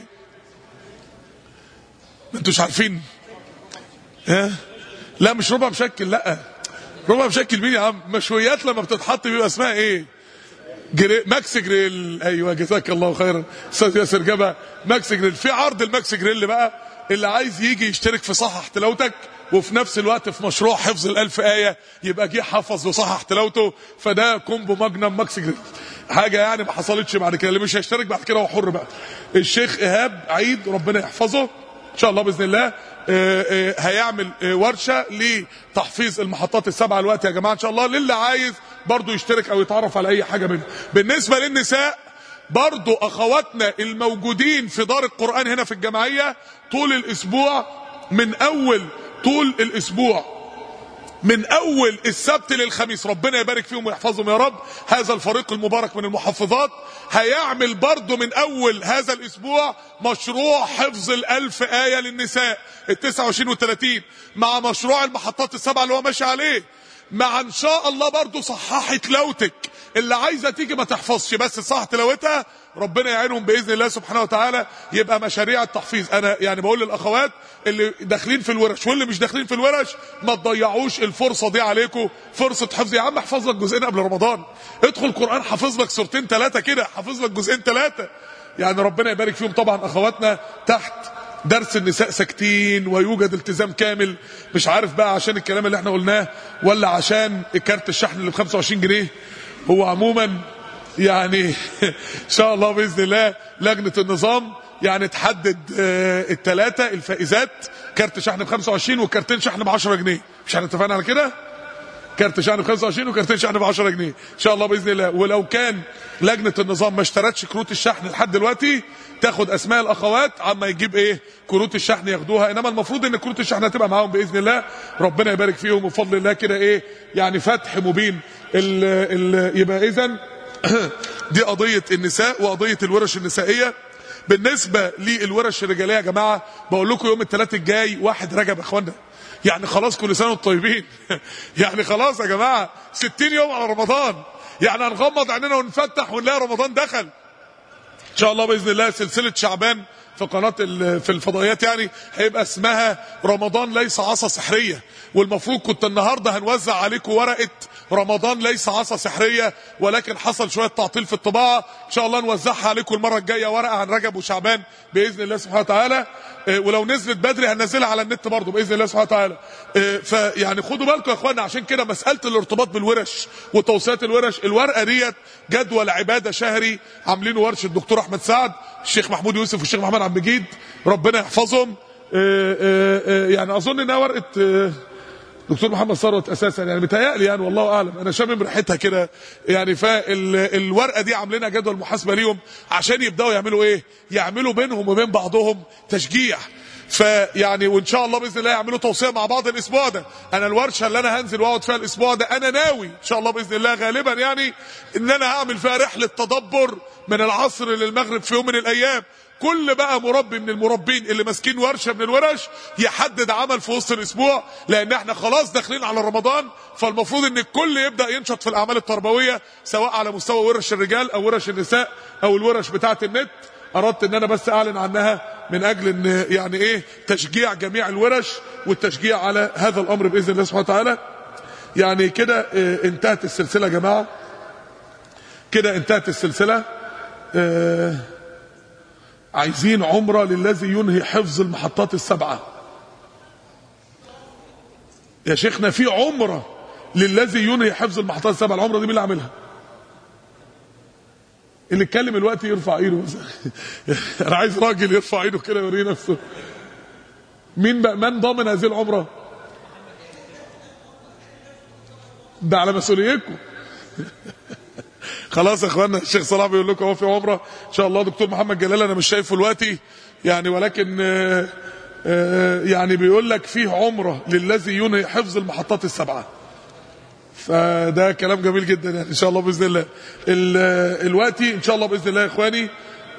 ما انتوش عارفين ها لا مش ربع مشكل لا ربع مشكل مين يا عم مشويات لما بتتحط بيبقى اسمها ايه جري... ماكس جريل ايوه جزاك الله خيرا استاذ ياسر جابها ماكس جريل في عرض الماكس جريل بقى اللي عايز يجي يشترك في صحح تلاوتك وفي نفس الوقت في مشروع حفظ الألف آية يبقى جه حفظ وصحح تلاوته فده كومبو ماجنم ماكس جريل حاجة يعني ما حصلتش بعد كده اللي مش هيشترك بعد كده هو حر بقى الشيخ إيهاب عيد ربنا يحفظه ان شاء الله باذن الله هيعمل ورشه لتحفيظ المحطات السبعه الوقت يا جماعه ان شاء الله للي عايز برضو يشترك او يتعرف على اي حاجه منهم بالنسبه للنساء برضو اخواتنا الموجودين في دار القران هنا في الجمعيه طول الاسبوع من اول طول الاسبوع من اول السبت للخميس ربنا يبارك فيهم ويحفظهم يا رب هذا الفريق المبارك من المحفظات هيعمل برضه من اول هذا الاسبوع مشروع حفظ الالف آية للنساء التسعة وعشرين والتلاتين مع مشروع المحطات السبعة اللي هو ماشي عليه مع ان شاء الله برضه صححي تلاوتك اللي عايزه تيجي ما تحفظش بس تصحح تلاوتها ربنا يعينهم باذن الله سبحانه وتعالى يبقى مشاريع التحفيظ انا يعني بقول للاخوات اللي داخلين في الورش واللي مش داخلين في الورش ما تضيعوش الفرصه دي عليكم فرصه حفظ يا عم احفظ لك جزئين قبل رمضان ادخل قران حافظ لك سورتين ثلاثه كده حافظ لك جزئين ثلاثه يعني ربنا يبارك فيهم طبعا اخواتنا تحت درس النساء ساكتين ويوجد التزام كامل مش عارف بقى عشان الكلام اللي احنا قلناه ولا عشان كارت الشحن اللي ب 25 جنيه هو عموما يعني ان شاء الله باذن الله لجنه النظام يعني تحدد الثلاثه الفائزات كارت شحن ب 25 وكارتين شحن ب 10 جنيه مش احنا اتفقنا على كده كارت شحن ب 25 وكارتين شحن ب 10 جنيه ان شاء الله باذن الله ولو كان لجنه النظام ما اشترتش كروت الشحن لحد دلوقتي تاخد اسماء الاخوات عما يجيب ايه كروت الشحن ياخدوها انما المفروض ان كروت الشحن هتبقى معاهم باذن الله ربنا يبارك فيهم وبفضل الله كده ايه يعني فتح مبين ال ال يبقى اذا دي قضيه النساء وقضيه الورش النسائيه بالنسبه للورش الرجاليه يا جماعه بقول لكم يوم الثلاث الجاي واحد رجب يا اخوانا يعني خلاص كل سنه وانتم طيبين يعني خلاص يا جماعه 60 يوم على رمضان يعني هنغمض عينينا ونفتح ونلاقي رمضان دخل ان شاء الله باذن الله سلسله شعبان في قناه في الفضائيات يعني هيبقى اسمها رمضان ليس عصا سحريه والمفروض كنت النهارده هنوزع عليكم ورقه رمضان ليس عصا سحريه ولكن حصل شويه تعطيل في الطباعه ان شاء الله نوزعها عليكم المره الجايه ورقه عن رجب وشعبان باذن الله سبحانه وتعالى ولو نزلت بدري هننزلها على النت برضه باذن الله سبحانه وتعالى فيعني خدوا بالكم يا اخوانا عشان كده مساله الارتباط بالورش وتوصيات الورش الورقه ديت جدول عباده شهري عاملينه ورشه الدكتور احمد سعد الشيخ محمود يوسف والشيخ محمد عبد المجيد ربنا يحفظهم يعني اظن انها ورقه دكتور محمد ثروت اساسا يعني متهيألي يعني والله اعلم انا شامم ريحتها كده يعني فالورقه دي عاملينها جدول محاسبه ليهم عشان يبداوا يعملوا ايه؟ يعملوا بينهم وبين بعضهم تشجيع فيعني وان شاء الله باذن الله يعملوا توصيه مع بعض الاسبوع ده انا الورشه اللي انا هنزل واقعد فيها الاسبوع ده انا ناوي ان شاء الله باذن الله غالبا يعني ان انا هعمل فيها رحله تدبر من العصر للمغرب في يوم من الايام كل بقى مربي من المربين اللي ماسكين ورشه من الورش يحدد عمل في وسط الاسبوع لان احنا خلاص داخلين على رمضان فالمفروض ان الكل يبدا ينشط في الاعمال التربويه سواء على مستوى ورش الرجال او ورش النساء او الورش بتاعه النت اردت ان انا بس اعلن عنها من اجل ان يعني ايه تشجيع جميع الورش والتشجيع على هذا الامر باذن الله سبحانه وتعالى يعني كده اه انتهت السلسله يا جماعه كده انتهت السلسله اه عايزين عمرة للذي ينهي حفظ المحطات السبعة يا شيخنا في عمرة للذي ينهي حفظ المحطات السبعة العمرة دي مين اللي عاملها اللي اتكلم الوقت يرفع ايده انا عايز راجل يرفع ايده كده يوريه نفسه مين بقى من ضامن هذه العمره ده على مسؤوليتكم خلاص يا اخوانا الشيخ صلاح بيقول لكم اهو في عمره ان شاء الله دكتور محمد جلال انا مش شايفه دلوقتي يعني ولكن آآ آآ يعني بيقول لك فيه عمره للذي ينهي حفظ المحطات السبعه فده كلام جميل جدا يعني ان شاء الله باذن الله الوقت ان شاء الله باذن الله يا اخواني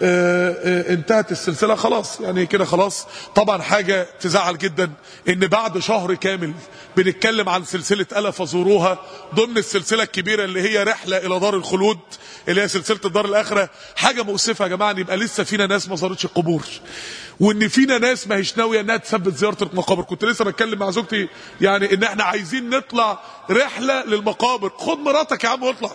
انتهت السلسله خلاص يعني كده خلاص طبعا حاجه تزعل جدا ان بعد شهر كامل بنتكلم عن سلسله الا فزوروها ضمن السلسله الكبيره اللي هي رحله الى دار الخلود اللي هي سلسله الدار الاخره حاجه مؤسفه يا جماعه ان يبقى لسه فينا ناس ما زارتش القبور وان فينا ناس ما هيش ناويه انها تثبت زياره المقابر كنت لسه بتكلم مع زوجتي يعني ان احنا عايزين نطلع رحله للمقابر خد مراتك يا عم واطلع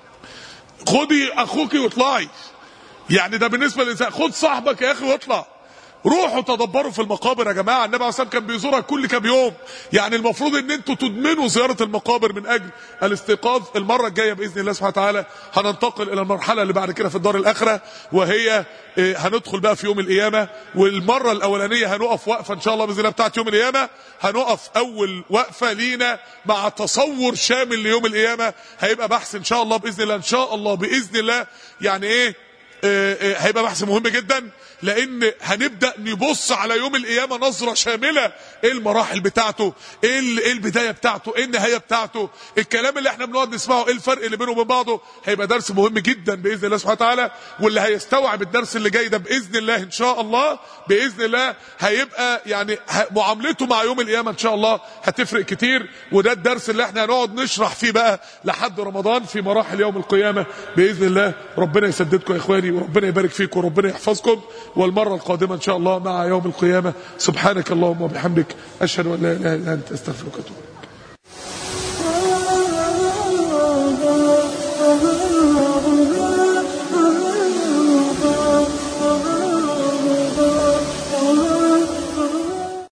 خدي اخوكي واطلعي يعني ده بالنسبه للانسان خد صاحبك يا اخي واطلع روحوا تدبروا في المقابر يا جماعه النبي عليه الصلاه كان بيزورها كل كام يوم يعني المفروض ان انتوا تدمنوا زياره المقابر من اجل الاستيقاظ المره الجايه باذن الله سبحانه وتعالى هننتقل الى المرحله اللي بعد كده في الدار الاخره وهي هندخل بقى في يوم القيامه والمره الاولانيه هنقف وقفه ان شاء الله باذن الله بتاعت يوم القيامه هنقف اول وقفه لينا مع تصور شامل ليوم القيامه هيبقى بحث ان شاء الله باذن الله ان شاء الله باذن الله يعني ايه هيبقى بحث مهم جدا لان هنبدا نبص على يوم القيامه نظره شامله ايه المراحل بتاعته ايه ايه البدايه بتاعته ايه النهايه بتاعته الكلام اللي احنا بنقعد نسمعه ايه الفرق اللي بينه وبين بعضه هيبقى درس مهم جدا باذن الله سبحانه وتعالى واللي هيستوعب الدرس اللي جاي ده باذن الله ان شاء الله باذن الله هيبقى يعني معاملته مع يوم القيامه ان شاء الله هتفرق كتير وده الدرس اللي احنا هنقعد نشرح فيه بقى لحد رمضان في مراحل يوم القيامه باذن الله ربنا يسددكم يا اخواني وربنا يبارك فيكم وربنا يحفظكم والمرة القادمة إن شاء الله مع يوم القيامة سبحانك اللهم وبحمدك أشهد أن لا إله إلا أنت أستغفرك وأتوب